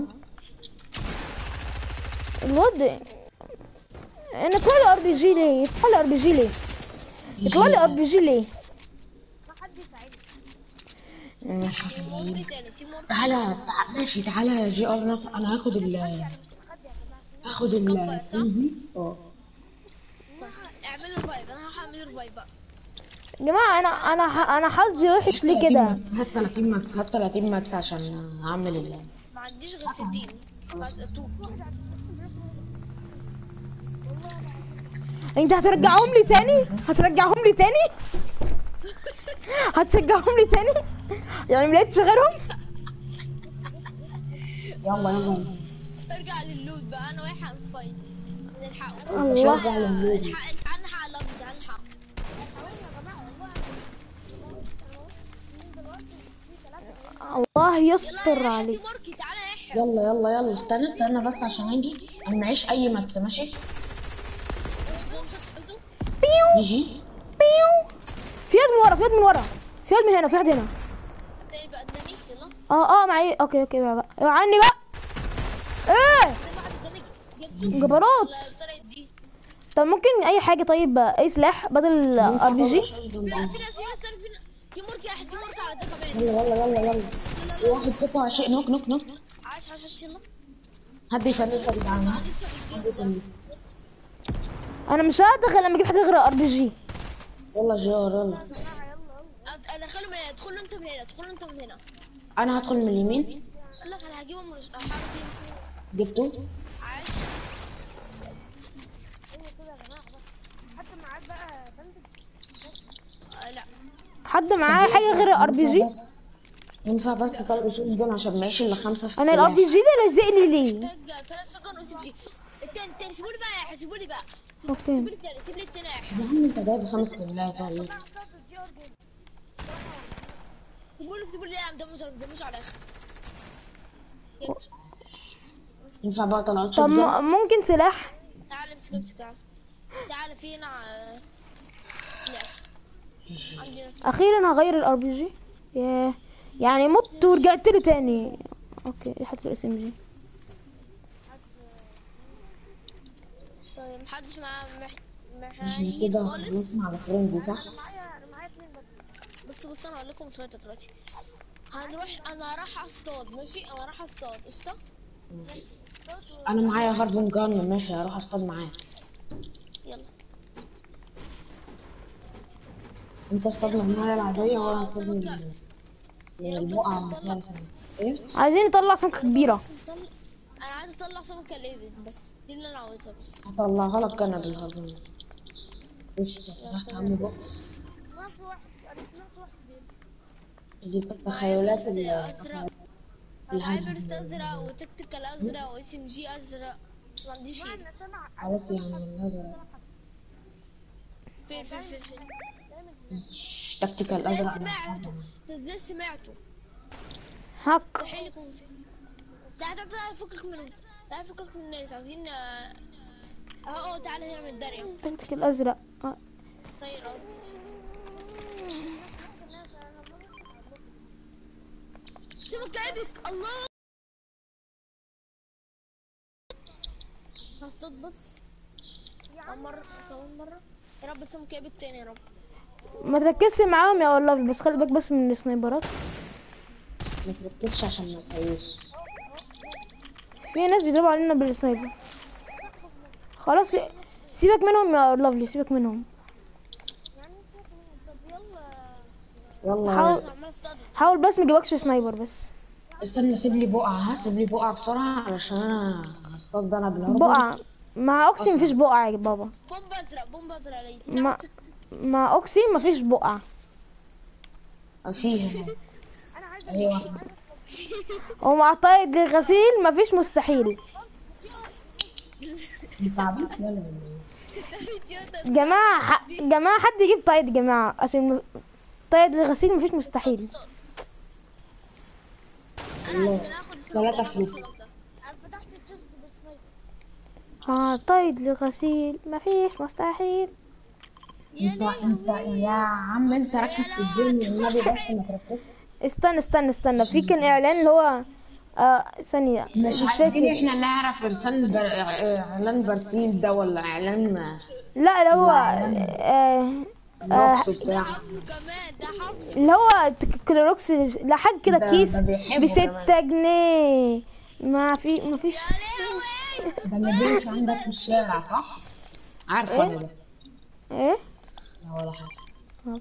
الواد انا يطلع لي ار بي جي ليه يطلع لي ار بي جي ليه يطلع لي ار بي جي ليه ما حد يساعدني ماشي تيم وورك ايه تاني تيم وورك تعالى تع- ماشي تعالى يا جي ار نف- انا هاخد ال هاخد ال كفر، صح؟ دي اه اعمل ريفايف انا هروح اعمل ريفايف بقى يا جماعه انا انا ح- انا حظي وحش ليه كده هات 30 ماكس هات 30 ماكس عشان اعمل ال ما عنديش غير 60 هات- توب توب انت هترجعهم لي تاني هترجعهم لي تاني هترجعهم لي تاني يعني ملقتش غيرهم يلا يلا ارجع لللود بقى انا رايحه فايت نلحقه الله الحق تعال نلحق اللوبي تعال نلحق الله يلا يستر يا يحيى عليك تيم وورك تعالى يا يحيى يلا يلا يلا استنى استنى بس عشان اجي انا معيش اي ماكس ماشي مش ده مش هتقتلته بيو يجي بيو في يد من ورا في يد من ورا في يد من هنا في يد هنا التاني بقى التاني يلا اه اه معي اوكي اوكي بقى بقى اوعى عني بقى ايه التاني واحد قدامي جبته جبروت ولا سرقت دي طب ممكن اي حاجه طيب اي سلاح بدل ار بي جي في في ناس في ناس تاني في ناس تيم وورك يا يحيى تيم وورك على ده كمان يلا يلا يلا يلا لا لا لا واحد قطع شيء نوك نوك نوك عاش عاش عاش يلا حد يفنشها يا جدعان هنكسب الجيم ده انا مش هقدر غير لما اجيب حاجه غير ار بي جي يلا جي ار يلا أد- ادخله من هنا ادخله انت من هنا ادخله انت من هنا انا هدخل من اليمين قال لك انا هجيبه من هحاول اجيبه جبته عاش ايوه كده يا جماعه بقى حتى معاك بقى بندج آه لا حد معاه حاجه غير الار بي جي بس ينفع بس طلق شوف دول عشان معيش الا خمسة في انا الار بي السلاح جي ده لازقني ليه محتاج ثلاث سكند وتمشي جي التاني التاني سيبوني بقى يا سيبوني بقى سيب- أوكي. سيبوني التاني سيب لي التاني يا يحيى. يا عم انت جايب خمس كيلات ولا ايه؟ سيبوني سيبوني لا مدمج مدمج على الاخر يلا. ينفع بقى طلعت طب شوت م- ممكن سلاح تعال امسك امسك تعال تعال في هنا آه، سلاح عندي ناس اخيرا هغير الار بي جي ياه يعني مت ورجعت له تاني اوكي حط الاس ام جي طيب محدش معاه مح... احنا محايد كده خالص نسمع الفريند صح؟ بص بص انا هقول لكم خريطه دلوقتي هنروح انا راح اصطاد ماشي انا راح اصطاد قشطه انا معايا هاربون جان ماشي هروح اصطاد معاك يلا انت اصطاد من الميه العادية وانا اصطاد من سمكة. من البقعة مثلا ايه؟ عايزين نطلع سمكة كبيرة بس نطلع انا عايز اطلع سمكه ليفل بس دي اللي انا عاوزها بس هطلعها لك انا بالهاربون قشطة فتحت عم بوكس ما في واحد انا سمعت واحد بيمشي دي التخيلات بس اللي ازرق هايبرست ازرق وتكتيكال ازرق واس ام جي ازرق بس ما عنديش شيء انا سامع عارف يعني الازرق فين فين فين فين تكتيكال ازاي ازرق سمعته انت ازاي سمعته هاك مستحيل يكون فين تعال تعال تعال فكك من تعال فكك من الناس عايزين اه اه تعال هنا من الدريا تكتك الازرق آه. طير اه سمك عيبك الله هصطاد بس كمان مرة كمان مرة يا رب سمك عيبك تاني يا رب ما تركزش معاهم يا والله بس خلي بالك بس من السنايبرات ما تركزش عشان ما تعيش في ناس بيضربوا علينا بالسنايبر خلاص سيبك منهم يا لافلي سيبك منهم طب يلا يلا حاول عمال اصطاد حاول بس ما يجيبكش سنايبر بس استنى سيب لي بقعة ها سيب لي بقعة بسرعة علشان انا هصطاد انا بالهاربون بقعة مع اوكسي مفيش بقعة يا بابا بومب ازرق بومب ازرق لقيت ما مع اوكسي مفيش بقعة فيها انا عايز اهي واحدة ومع طايد للغسيل مفيش مستحيل انت عبيط ولا ولا ايه؟ جماعة ح... جماعة حد يجيب طايد يا جماعة عشان م- طايد للغسيل مفيش مستحيل انا انا هاخد السمك ده ثلاثة أنا هاخد فلوس. السمك ده انا فتحت الجسد بالسنايبر اه طايد للغسيل مفيش مستحيل يا انت انت يا عم انت ركز في الجيم والنبي بس ما تركزش استنى استنى استنى في كان اعلان اللي هو آه ثانية مش مش عايزين فاكر احنا نعرف ارسال بر... اعلان برسيل ده ولا اعلان لا اللي هو آه بوكس بتاع حافظه كمان ده حافظه اللي هو ت- كلوروكس لا حاجة كده ده- كيس ده بيحبه بستة جنيه ما في ما فيش يا لهوي ده اللي بيمشي عندك في الشارع صح؟ عارفه انا ده ايه لا ولا حاجه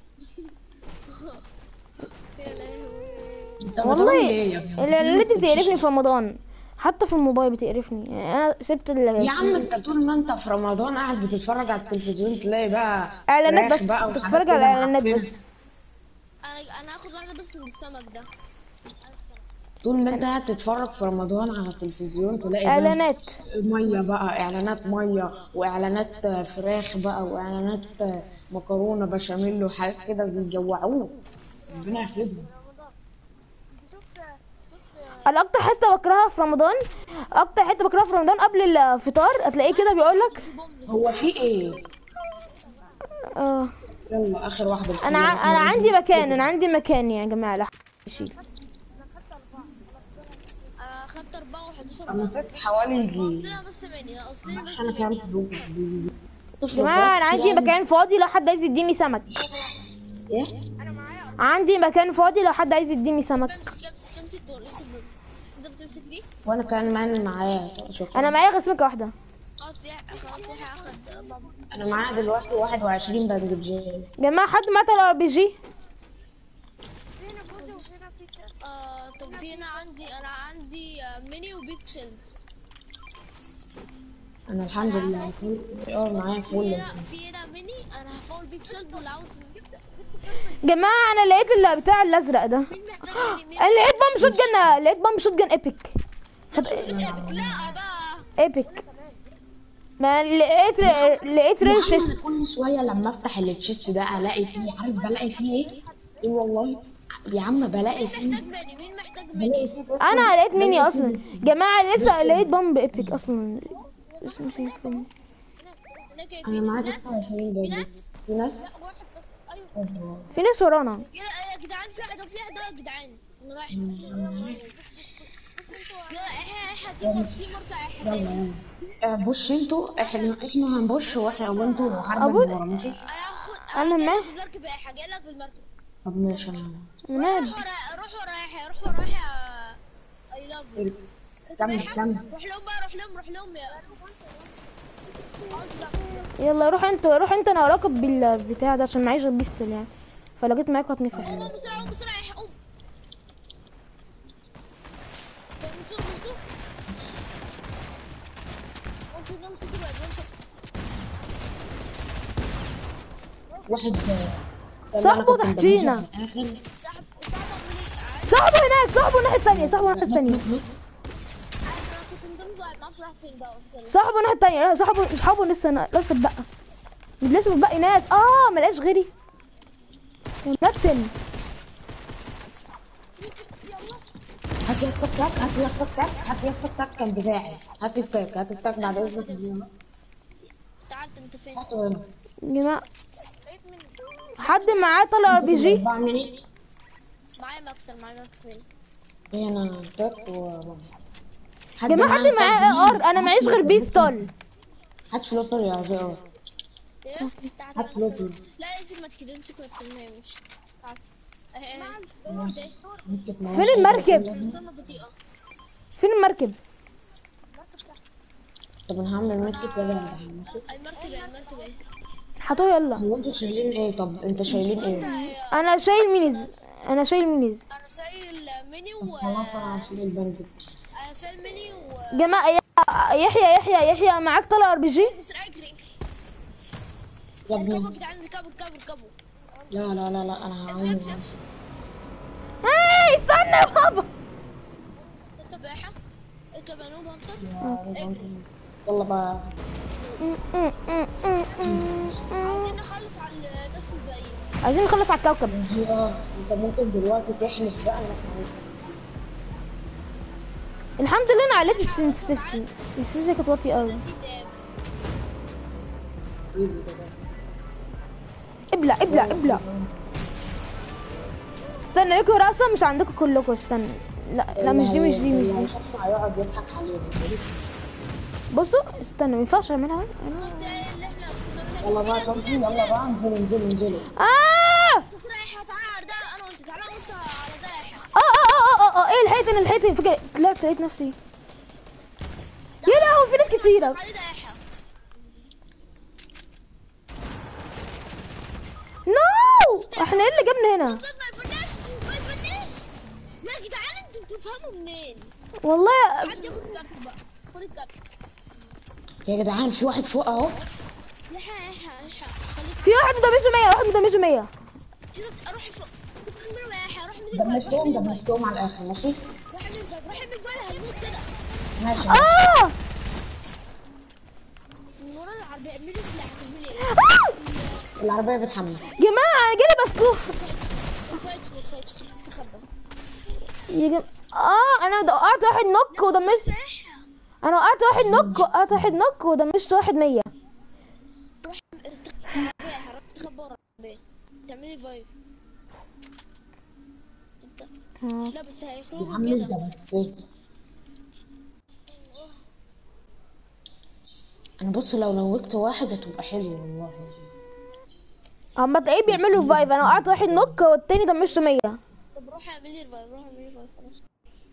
يا لهوي انت والله بتقول ايه يا ابني؟ الاعلانات دي بتقرفني في رمضان حتى في الموبايل بتقرفني يعني انا سبت ال يا عم انت طول ما انت في رمضان قاعد بتتفرج على التلفزيون تلاقي بقى اعلانات فراخ بس بقى وحاجات بتتفرج كده على اعلانات معفنة. بس انا انا هاخد واحده بس من السمك ده طول ما انت قاعد تتفرج في رمضان على التلفزيون تلاقي بقى اعلانات ميه بقى اعلانات ميه واعلانات فراخ بقى واعلانات مكرونه بشاميل وحاجات كده بيجوعوك ربنا يخليهم انت شفت شفت انا اكتر حته بكرهها في رمضان اكتر حته بكرهها في رمضان قبل الفطار هتلاقيه كده بيقول لك هو في ايه آه يلا اخر واحده بس انا ع- انا عندي مكان انا عندي مكان يا جماعه لا يشيل انا اخدت اربعه و11 انا مسكت حوالي يجي قصينا بس مني لا قصينا بس انا مني كمان يا جماعه انا عندي مكان فاضي لو حد عايز يديني سمك ايه عندي مكان فاضي لو حد عايز يديني سمك امسك امسك امسك دول امسك دول تقدر تمسك دي وانا كمان معايا معايا شكرا انا معايا غير سمكه واحده خلاص يا خلاص يا هاخد أربعة. انا معايا دلوقتي 21 باندجين يا جماعه حد معاه الار بي جي فينا بوزي وفينا في تشست آه طب في هنا عندي انا عندي آه، ميني وبيج شيلد انا الحمد لله فول اه معايا في فول هنا في هنا ميني انا هفول بيج شيلد واللي عاوز جماعه انا لقيت اللي بتاع الازرق ده مين محتاج ميني مين انا لقيت بام شوت جن لقيت بام شوت جن ايبك مش ايبك لا بقى ايبك ما لقيت لقيت ريل يا شيست عم كل شويه لما افتح التشيست ده الاقي فيه عارف بلاقي فيه ايه؟ ايه والله يا عم بلاقي فيه محتاج مني مين محتاج بلاقي مني فيه بس انا لقيت ميني اصلا جماعه لسه لقيت بامب ايبك اصلا اسمه نسيت فين. هناك إيه؟ انا معايا في ناس 26 برضه ناس؟ في ناس واحد بس ايوه في ناس ورانا يا يا جدعان في واحده في واحده يا جدعان انا رايح لا احنا احنا تيم تيم مرتاح احنا يلا تيم. يلا آه، بص انتوا احنا احنا هنبش واحنا وانتوا حرب أبو- ورا ماشي انا هاخد أنا انا ما- جاي لك بالمركب يا احنا جاي لك بالمركب طب ماشي انا انا مال روح ورا روح ورا يحيى روح ورا يحيى اي لاف يو كمل كمل روح لهم بقى روح لهم روح لهم يا يلا روح انت روح انت انا هراقب بالبتاع ده عشان معيش غير بيستل يعني فلو جيت معاك هتنفع قوم قوم بسرعه قوم بسرعه يحيى قوم مستو مستو امسك امسك الواد امسك واحد آه، صاحبه طلعنا كنت تحتينا. بنبش في الآخر. سحب سحب مني صاحبه هناك صاحبه الناحيه الثانيه صاحبه الناحيه الثانيه عارف انا كنت مدمج واحد ما اعرفش راح فين بقى بس يلا صاحبه الناحيه الثانيه صاحبه صاحبه لسه لسه بقى لسه بقى ناس اه ملقاش غيري يا متن هات يا اخت التاك هات يا اخت التاك هات يا اخت التاك كان بتاعي هات التاك هات التاك بعد اذنك تعال انت فين هاته هنا يا جماعه حد معاه طلع ار بي جي أربعة مني معايا مكسر معايا مكسر هي انا تاك و يا جماعه حد معاه ار انا معيش غير بيستول هات فلوتر يا جي ار ايه تعال هات تعال فلوتر لا امسك ما تكده امسك ما تكلمهاش تعال اهي اهي واحد اهي فين المركب استنى بطيئة فين المركب طب انا هعمل مركب كده ماشي اي مركب اهي المركب اهي هاتوه يلا هو انتوا شايلين ايه طب انت شايلين انت ايه انا شايل مينيز انا شايل مينيز انا شايل ميني و خلاص انا هشيل البرد انا شايل ميني و جماعه يا- يحيى يحيى يحيى معاك طلع ار بي جي بسرعة اجري اجري يا اركبوا يا ابني جدعان اركبوا اركبوا اركبوا لا لا لا لا انا امشي هعمل امشي امشي ايه استنى يا بابا اركب يا يحيى اركب يا نوب هنطر يلا بقى عايزين نخلص على الناس الباقيين عايزين نخلص على الكوكب جي ار انت ممكن دلوقتي تحلف بقى انك عايز الحمد لله انا عليت السنسيتيفيتي السنسيتيفيتي كانت واطيه قوي دي داب ايدي كده ابلع ابلع ابلع استنى لكم رقصة مش عندكم كلكم استنى لا لا مش دي مش دي مش اللي دي هيشوفنا هيقعد يضحك علينا بصوا استنى ما ينفعش اعملها أنا- خد اللي احنا كنا يلا بقى صبحي يلا بقى انزلوا انزلوا انزلوا اه بسرعة يا يحيى تعالى على ده انا وانت تعالى وانت على ده يا يحيى اه اه اه اه ايه لحقت انا لحقت فجأة طلعت لقيت نفسي يا لهوي في ناس كتيرة على ده يا يحيى نو احنا ايه اللي جابنا هنا صوت ما يفناش ما يفناش لا يا جدعان انتوا بتفهموا منين والله حد ياخد كارت بقى خد الكارت يا جدعان في واحد فوق اهو يحيى يحيى يحيى خليك في واحد مدمجه 100 واحد مدمجه 100 كده اروح فوق روح يا يحيى روح من الفايف دمجتهم دمجتهم على الاخر ماشي روح من الفايف روح من الفايف هنموت كده ماشي اه من ورا العربية ارمي لي سلاح ارمي لي آه! العربيه بتحمل جماعة جالي بسكوت ما تفايتش ما تفايتش استخبى يا جم... اه انا وقعت واحد نوك ودمجت يا يحيى انا وقعت واحد نوك وقعت واحد نوك ودمجت واحد 100 روح استخبى يا يحيى روح استخبى ورا العربية تعملي الفايف آه. لا بس يا هيخرجوا عم كده انت بس انا بص لو نوكت واحد هتبقى حلوه والله عم ايه بيعملوا فايف انا وقعت واحد نوك والتاني دمجته 100 طب روح اعملي الفايف روح اعملي الفايف خلاص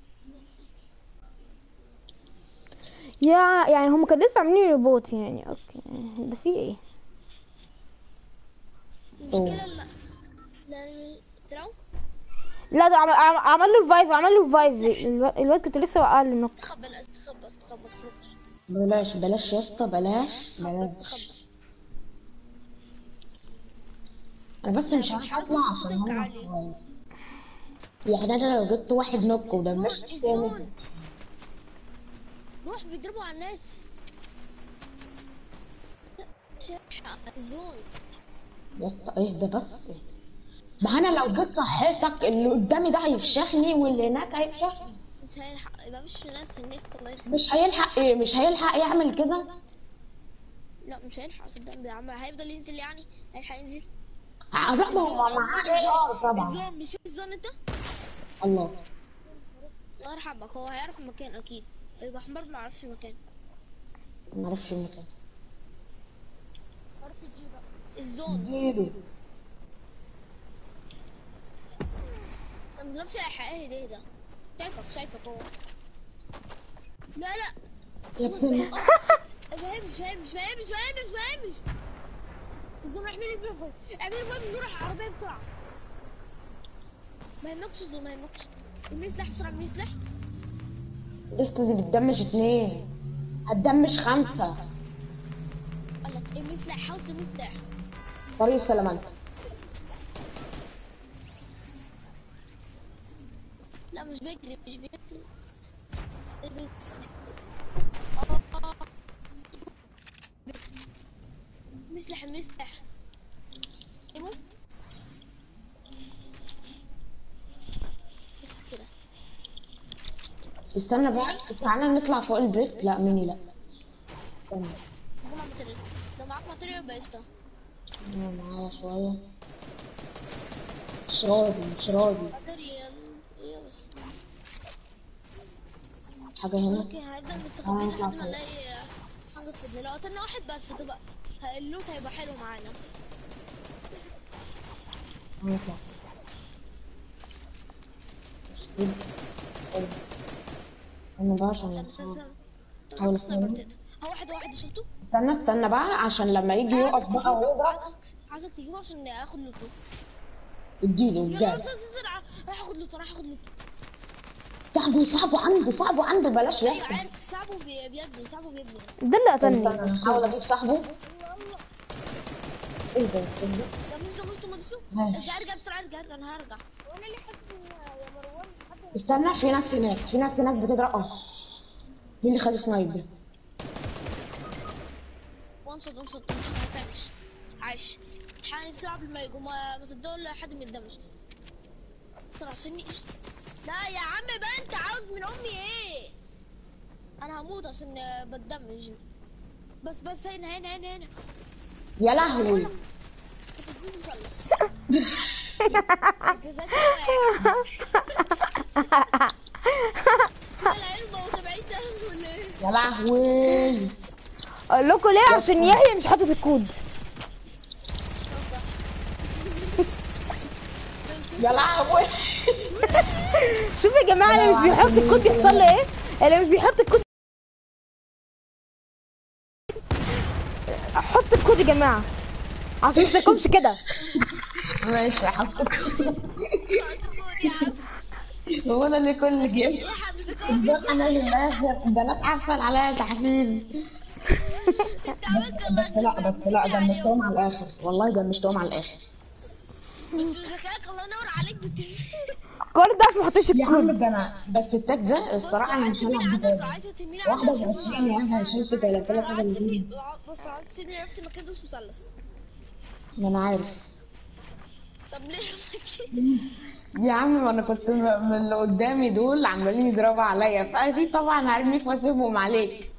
يا يعني هم كانوا لسه عاملين ريبوت يعني اوكي ده في ايه المشكلة لا لا تراو لا ده عمل عم- عمل له الفايف عمل له الفايف الو- الواد كنت لسه وقع له النوك استخبى لا استخبى استخبى ما تخرجش بلاش بلاش يا اسطى بلاش استخبى بلاش استخبى انا بس مش عارف اطلع عشان هو يعني انا لو جبت واحد نوك ودمجت الزون التاني الزون روح بيضربوا على الناس شرح الزون يا اسطى اهدى بس اهدى ما انا لو جيت صحيتك اللي قدامي ده هيفشخني واللي هناك هيفشخني مش هيلحق يبقى مفيش ناس هناك الله يخليك مش هيلحق ايه مش هيلحق يعمل كده لا مش هيلحق صدقني يا عم هيفضل ينزل يعني هيلحق ينزل لا ما هو معاه ايه اه طبعا الزون مش الزون انت الله الله يرحمك هو هيعرف المكان اكيد يبقى حمار ما يعرفش المكان ما اعرفش المكان الزون اديله ما بنضربش اي حقيقي ده ده شايفك شايفك هو لا لا يا ابني فاهمش فاهمش فاهمش فاهمش فاهمش الزوم اعملي بيفر اعملي بيفر نروح عربية بسرعة ما يهمكش الزوم ما يهمكش ارمي سلاح بسرعة ارمي سلاح الاخت دي بتدمج اتنين هتدمج خمسة قال لك ارمي سلاح حاول ترمي سلاح طريق السلامات لا مش بيجري مش بيجري ارمي آه، آه. ارمي سلاح ارمي سلاح ايمو بس كده استنى بقى تعالى نطلع فوق البيت لا مني لا استنى ده معاك ماتيريال لو معاك ماتيريال يبقى قشطة انا معايا شوية مش راضي مش راضي ماتيريال ايه بس حاجة هنا اوكي هنفضل مستخبيين آه، لحد ما صح. نلاقي حاجة تفيدنا لو قتلنا واحد بس تبقى اللوت هيبقى حلو معانا هنطلع انا بقى عشان استنى استنى استنى حاول طلعت سنايبر أفهم. تيتا هو واحد واحد شفته استنى استنى بقى عشان لما يجي يقف بقى ويضرب عايزك عايزك تجيبه عشان اخد لوتو اديله يلا بجد بس بسرعة راح اخد لوتو راح اخد لوتو صاحبه صاحبه عنده صاحبه عنده بلاش ايوه يحكي عارف صاحبه بي- بيبني صاحبه بيبني ده اللي استنى قتلني انا هحاول اجيب صاحبه ايه ده استنى. ده مش ده مش ده مش ده ماشي. ارجع ارجع بسرعة ارجع ارجع انا هرجع وانا اللي حاسس يا مروان حد استنى في ناس هناك في ناس هناك بتضرب اه مين اللي خد سنايب ده وان شوت وان شوت مش هنفنش عايش حاني بسرعة قبل ما يجوا ما ما صدقوا الا حد من الدمج بسرعة عشان لا يا عم بقى انت عاوز من امي ايه انا هموت عشان بتدمج بس بس هنا هنا هنا هنا يا لهوي بتجيب مثلث جزاك الله كده العلم هو تبعيد ده ولا ايه؟ يا لهوي اقول لكم ليه عشان يحيى مش حاطط الكود يا لهوي شوف يا جماعه اللي مش بيحط الكود بيحصل له ايه اللي مش بيحط الكود حط الكود يا جماعه عشان ما تسيبكمش كده ماشي حطيت هتقول يا عم هو انا اللي كل جيم يا حبيبي كمان ده انا للاخر ده انا اتعفن عليا تحفيل انت عملت الله بس لا بس لا دمجتهم على الاخر والله دمجتهم على الاخر بس ذكائك الله ينور عليك بت كل ده عشان ما حطيتش يا عم الكود ده انا بس التاج ده الصراحه انا مش تسيبني هلعب عندك بيه. عايزه تسيبني واحده عندك ب 20 يعني هشيل في 3000 عايز جنيه تسيبني بص عايز تسيبني نفس المكان دوس مثلث ما انا عارف طب ليه يا عم ما انا كنت م- من اللي قدامي دول عمالين يضربوا عليا فاكيد طبعا هرميك واسيبهم عليك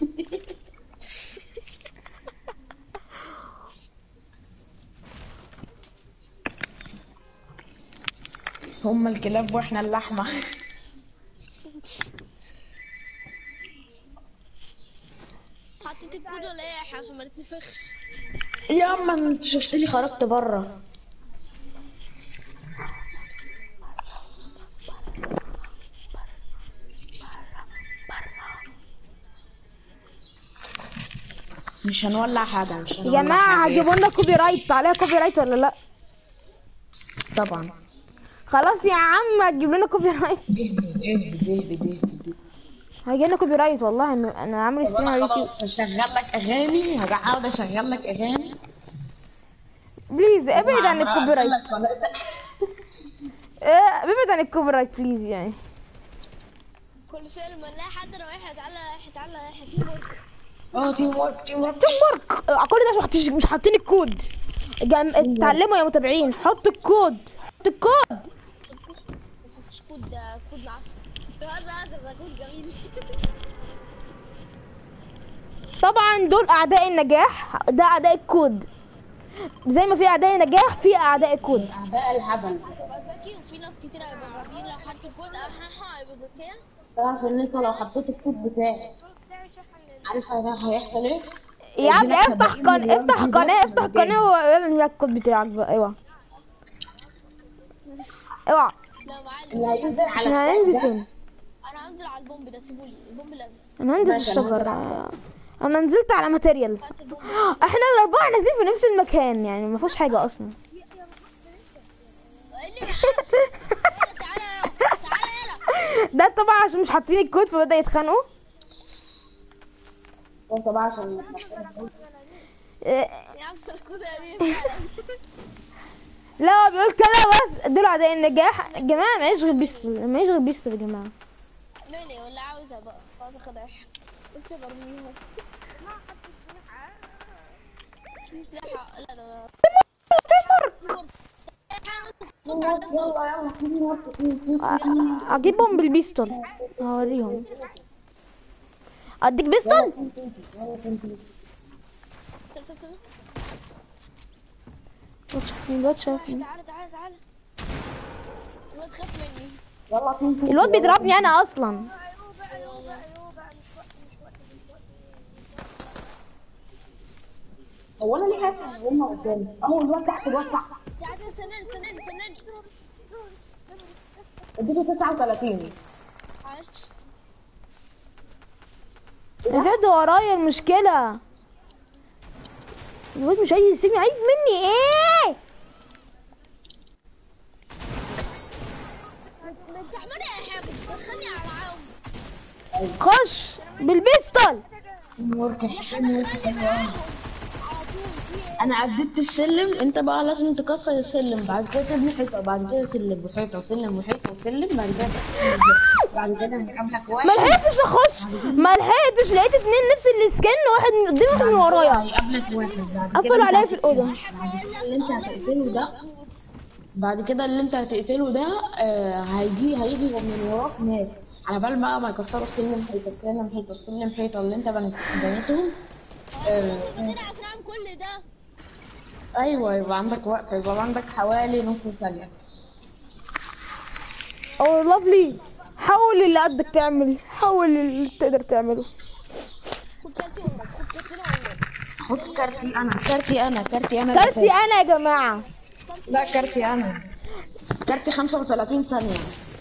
هما الكلاب واحنا اللحمه حطيت الكود ولا ايه يا حاجه عشان ما نتنفخش يا اما انت شفت لي خرجت بره مش هنولع حاجه مش يا هنولع جماعه حاجة. هجيبوا لنا كوبي رايت عليها كوبي رايت ولا لا طبعا خلاص يا عم هتجيب لنا كوبي رايت اهبد اهبد اهبد اهبد هيجي لنا كوبي رايت والله انا انا عامل طب ستريم على انا اليوتيوب خلاص هشغل لك اغاني هقعد اشغل لك اغاني بليز ابعد عن الكوبي رايت هقفل لك صلاة. إيه، ابعد عن الكوبي رايت بليز يعني كل شويه لما نلاقي حد رايح تعالى رايح تعالى رايح تيم ورك اه تيم ورك تيم ورك تيم ورك كل ده عشان محطيش- مش حاطين الكود جم... اتعلموا يا متابعين حطوا الكود حطوا الكود ما تحطش كود ده كود معفن هذا هذا ده كود جميل طبعا دول اعداء النجاح ده اعداء الكود زي ما في اعداء النجاح في اعداء الكود اعداء الهبل هتبقى ذكي وفي ناس كتير هيبقوا غبيين لو حط كود احا هيبقوا ذكية تعرف ان انت لو حطيت الكود بتاعي عارف هي- هيحصل ايه؟ يا عم يجيلك افتح 70 قناة مليون افتح جيجا قناة في افتح المجال. قناة واعلن هي الكود بتاعك بقى ايوه اوعى لا معايا اللي هينزل على احنا الكود هننزل ده فين انا هنزل على البومب ده سيبولي البومب الازرق انا هنزل في ماشي، أنا الشجر هنزل على انا نزلت على ماتيريال هات البومب احنا الاربعة نازلين في نفس المكان يعني ما فيهوش حاجة اصلا اللي معاك تعالى يلا تعالى يلا ده طبعا عشان مش حاطين الكود فبدأ يتخانقوا وانت بقى عشان إيه، يا عم الكود دي فعلا لا هو بيقول كده بس دول اعداء النجاح يا جماعة معيش غير بيستول معيش غير بيستول يا جماعة ماني ولا عاوزها بقى عاوز اخدها قلت برميها في سلاح لا ده يلا يلا تيم ورك تيم تيم أ- اجيبهم بالبيستول هوريهم اديك بيستول الواد شافني الواد شافني تعالى تعالى تعالى الواد خاف مني يلا تيم تيم الواد بيضربني انا اصلا هو انا ليه حاسس ان هم قدامي اهو الواد تحت الواد تحت تعالى استناني استناني استناني اديته 39 عاش الفيد ورايا المشكلة الواد مش عايز يسيبني عايز مني ايه انت عمال يا حامد دخلني على معاهم خش بالبيستول تيم ورك تيم ورك دخلني معاهم على طول في ايه انا عديت السلم انت بقى لازم تكسر السلم بعد كده تبني حيطه بعد كده سلم وحيطه وسلم وحيطه وسلم بعد كده بعد كده هيقابلك واحد ما لحقتش اخش ما لحقتش لقيت اتنين نفس السكن واحد من قدامي واحد من ورايا هيقابلك واحد بعد كده قفلوا عليا في الاوضه اللي انت هتقتله ده بعد كده اللي انت هتقتله ده آه هيجي هيجي من وراك ناس على بال بقى ما يكسروا السلم حيطه السلم حيطه السلم حيطه اللي انت بنت- بنيتهم آه بدنا عشان اعمل كل ده ايوه يبقى عندك وقت يبقى عندك حوالي نص ثانيه او لافلي حاول اللي قدك تعمل حاول اللي تقدر تعمله خد كارتي وامك خد كارتنا وامك خد كارتي انا كارتي انا كارتي انا كارتي الأساسي. انا يا جماعه لا كارتي انا كارتي 35 ثانيه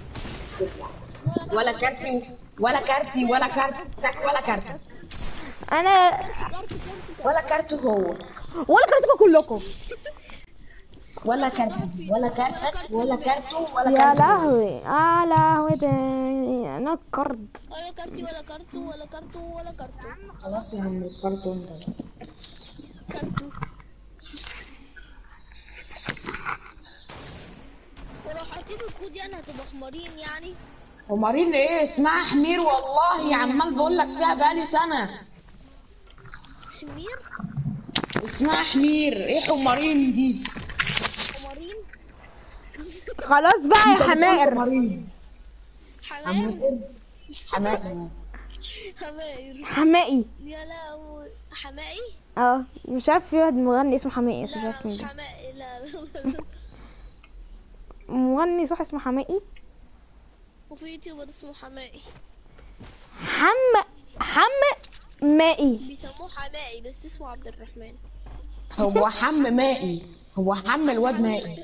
ولا كارتي ولا كارتي ولا كارتك ولا كارتك انا ولا كارت هو ولا كارتكم كلكم ولا كارتي ولا كارتك ولا كارته ولا يا كارت لهوي يا لهوي ده انا كارد ولا كارتي ولا كارتو ولا كارتو ولا كارتو خلاص يا عم الكارت انت كارتو ولو حطيت الكود يعني هتبقى حمارين يعني حمارين ايه اسمها حمير والله عمال بقول لك فيها بقالي سنه حمير اسمها حمير ايه حمارين دي حمارين خلاص بقى يا حمائر حمارين حمام حمائر حماير حمائي يا لهوي حمائي اه مش عارف في واحد مغني اسمه حمائي بس مش لا عارف لا مش مين ده. حمائي لا لا لا مغني صح اسمه حمائي وفي يوتيوبر اسمه حمائي حم حم مائي بيسموه حمائي بس اسمه عبد الرحمن هو حم مائي هو حم الواد مائي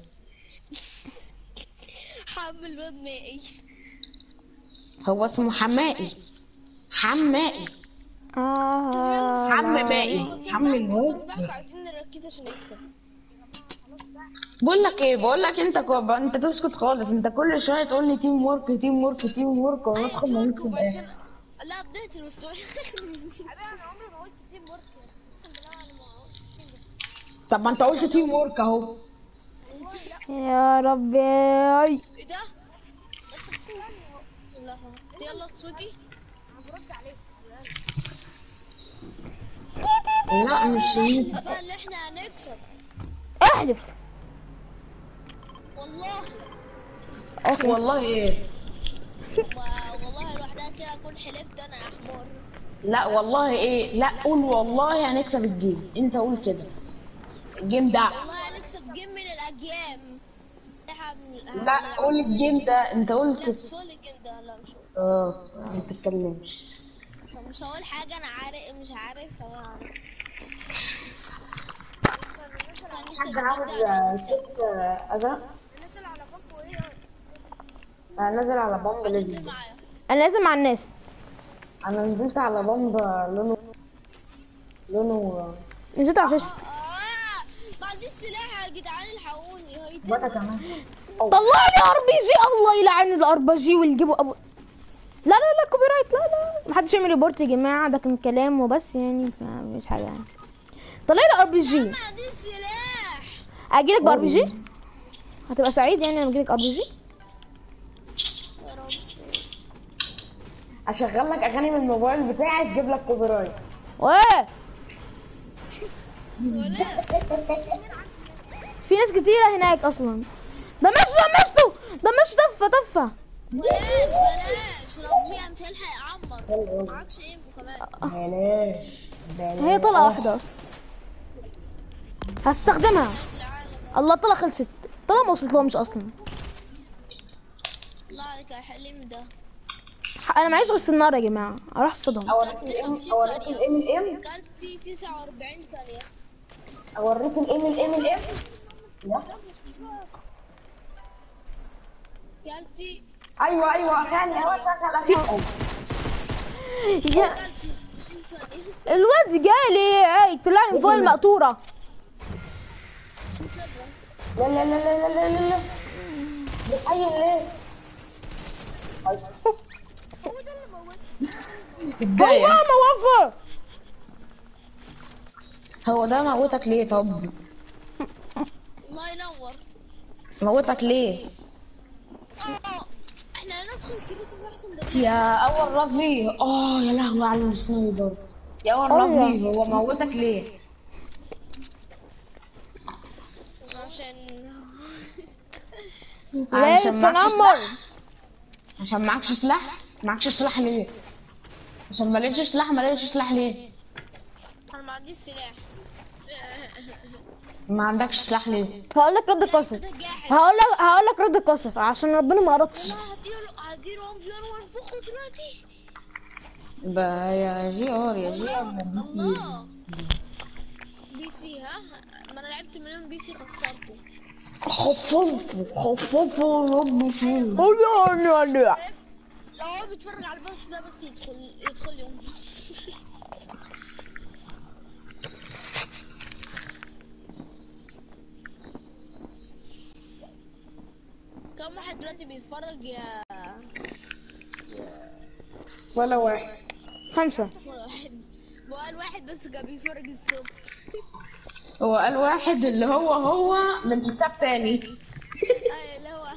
حم الواد مائي هو اسمه حمائي حمائي اه حم لا. مائي حم الواد بتضحك عايزين نركز عشان نكسب بقول لك ايه بقول لك انت كو... انت تسكت خالص انت كل شويه تقول لي تيم ورك تيم ورك تيم ورك وندخل أيوة، نموت في وبعد الاخر كده- لا بديت بس طب ما انت قلت تيم ورك اهو يا ربي ايه ده؟ لا يلا صوتي لا مش انت بقى اللي احنا هنكسب احلف والله اوكي والله ايه و- والله لوحدها كده اكون حلفت انا يا حمار لا والله ايه لا قول والله هنكسب الجيم انت قول كده الجيم ده والله هنكسب جيم من الاجيام احنا من لا قول الجيم ده انت لا قلت مش هقول الجيم ده لا مش هقول خلاص ما تتكلمش مش- مش هقول حاجة أنا عارف مش عارف أنا عارف بس هنكسب حد الجيم ده عاوز أنا هنكسب. ست أذى أنا نازل على بامب هتنزل ليزي معايا انا لازم مع الناس أنا نزلت على بامب لونه لونه نزلت على الشاشه آه ما عنديش سلاح يا جدعان الحقوني هيتم وانا كمان طلع لي ار بي جي الله يلعن الار بي جي ويجيبوا ابو لا لا لا كوبي رايت لا لا محدش يعمل ريبورت يا جماعه ده كان كلام وبس يعني مش حاجه يعني طلع لي ار بي جي ما عنديش سلاح اجيلك بار بي جي هتبقى سعيد يعني لما اجيلك ار بي جي يا رب أشغل لك أغاني من الموبايل بتاعي تجيب لك كوبي رايت وايه ولا في ناس كتيره هناك اصلا ده مش ده مشته ده مش تفه تفه بلاش بلاش ربيع مش هيلحق يعمر معكش ايمو كمان بلاش بلاش هي طلقه واحده اصلا هستخدمها العالم الله طلقه خلصت طلقه ما وصلت لهمش اصلا الله عليك يا حليم ده انا معيش غير السناره يا جماعه اروح اصطدم أوريك الإم أوريك الإم الإم كانت 49 ثانية أوريك الإم الإم الإم لا كالتي أيوه أيوه أغاني أهو شغل أغاني يا كالتي 20 ثانية الواد جالي اي طلعني فوق المقطوره سيبها لا لا لا لا لا لا لا بتحيي ليه؟ هو الجاية موقف هو ده موتك ليه طب؟ الله ينور موتك ليه؟ اه احنا ندخل كريتيف احسن من يا أول ربي آه يا لهوي على السنايبر يا أول أيوة. ربي هو موتك ليه؟ عشان ليه عشان معكش تنمر سلاح عشان معكش سلاح معكش سلاح ليه؟ عشان ما لقيتش سلاح ما لقيتش سلاح ليه؟ انا ما عنديش سلاح ما عندكش سلاح ليه؟ هقول لك رد قصف ده جاحد هقول لك هقول لك رد قصف عشان ربنا ما اردش والله هديله هديله ام في ار وانفخه دلوقتي بقى يا جي ار يا جي الله ار الله بي سي ها ما انا لعبت مليون بي سي خسرته خففوا خففوا ربي فيه لو هو بيتفرج على البث ده بس يدخل يدخل يوم كم واحد دلوقتي بيتفرج يا ولا واحد خمسة واحد وقال واحد بس كان بيتفرج الصبح هو قال واحد اللي هو هو من حساب تاني اي اللي هو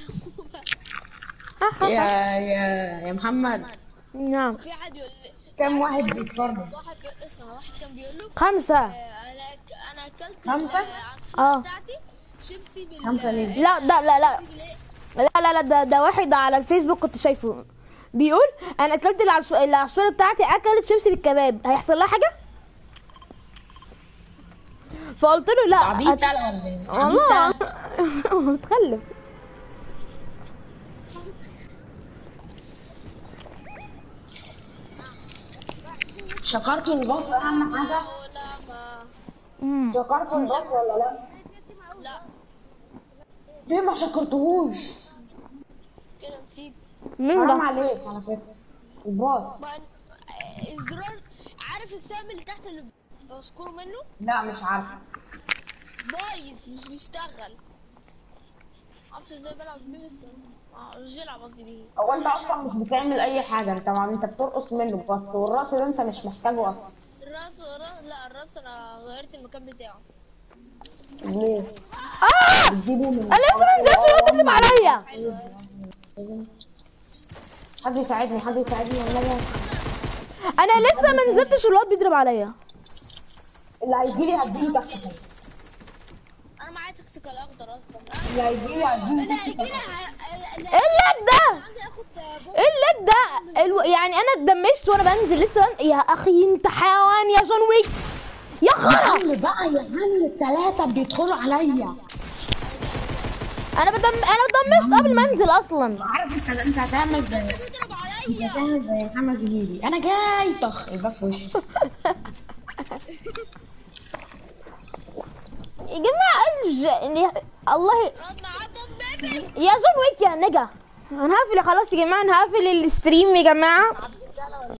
يا يا يا محمد نعم في حد يقول لي كم واحد بيتفرج واحد بيقول اسمع واحد كان بيقول له خمسة آه، انا انا اكلت خمسة؟ العصير آه. بتاعتي شيبسي بال خمسة ليه؟ لا ده لا لا شيبسي بالإيه؟ لا لا لا ده ده واحد على الفيسبوك كنت شايفه بيقول انا اكلت العص- العصفورة بتاعتي اكلت شيبسي بالكباب هيحصل لها حاجة فقلت له لا عبيط أت- تعالى ولا ايه؟ والله عبيط تعالى. متخلف شكرتوا الباص اهم حاجه ولا ما مم. شكرتوا الباص ولا لا؟ لا ليه ما شكرتوهوش؟ كده نسيت مين حرام ده عليك على فكره الباص ما الزرار عارف السهم اللي تحت اللي بذكره منه لا مش عارفه بايظ مش بيشتغل معرفش ازاي بلعب بيه بس آه، مش بيلعب قصدي بيه هو انت اصلا مش بتعمل اي حاجه انت ما انت بترقص منه بس والراس ده انت مش محتاجه اصلا الراس الراس لا الراس انا غيرت المكان بتاعه ليه؟ اه بتجيبه من انا لسه ما نزلتش وهو بيكتب عليا حد يساعدني حد يساعدني والله انا لسه ما نزلتش الواد بيضرب عليا اللي هيجي لي هديله تحت انا معايا تكتيك الاخضر اصلا اللي هيجي لي هديله انا تحت هيجي لي ه- ال- ال- ايه اللك ده عندي اخد بوم ايه اللك ده الو... يعني انا اتدمجت وانا بنزل لسه بن... يا اخي انت حيوان يا جون ويك يا يا خرا عم بقى يا عم الثلاثة بيدخلوا عليا انا بدم انا اتدمجت قبل ما انزل اصلا عارف انت انت هتعمل زي بيضرب عليا انت هتعمل زي محمد زميلي انا جاي طخ الباب في وشي يا جماعه الج... يا- الله رد معاه بوم بيبي يا جون ويك يا نجا انا هقفل خلاص يا جماعه انا هقفل الستريم يا جماعه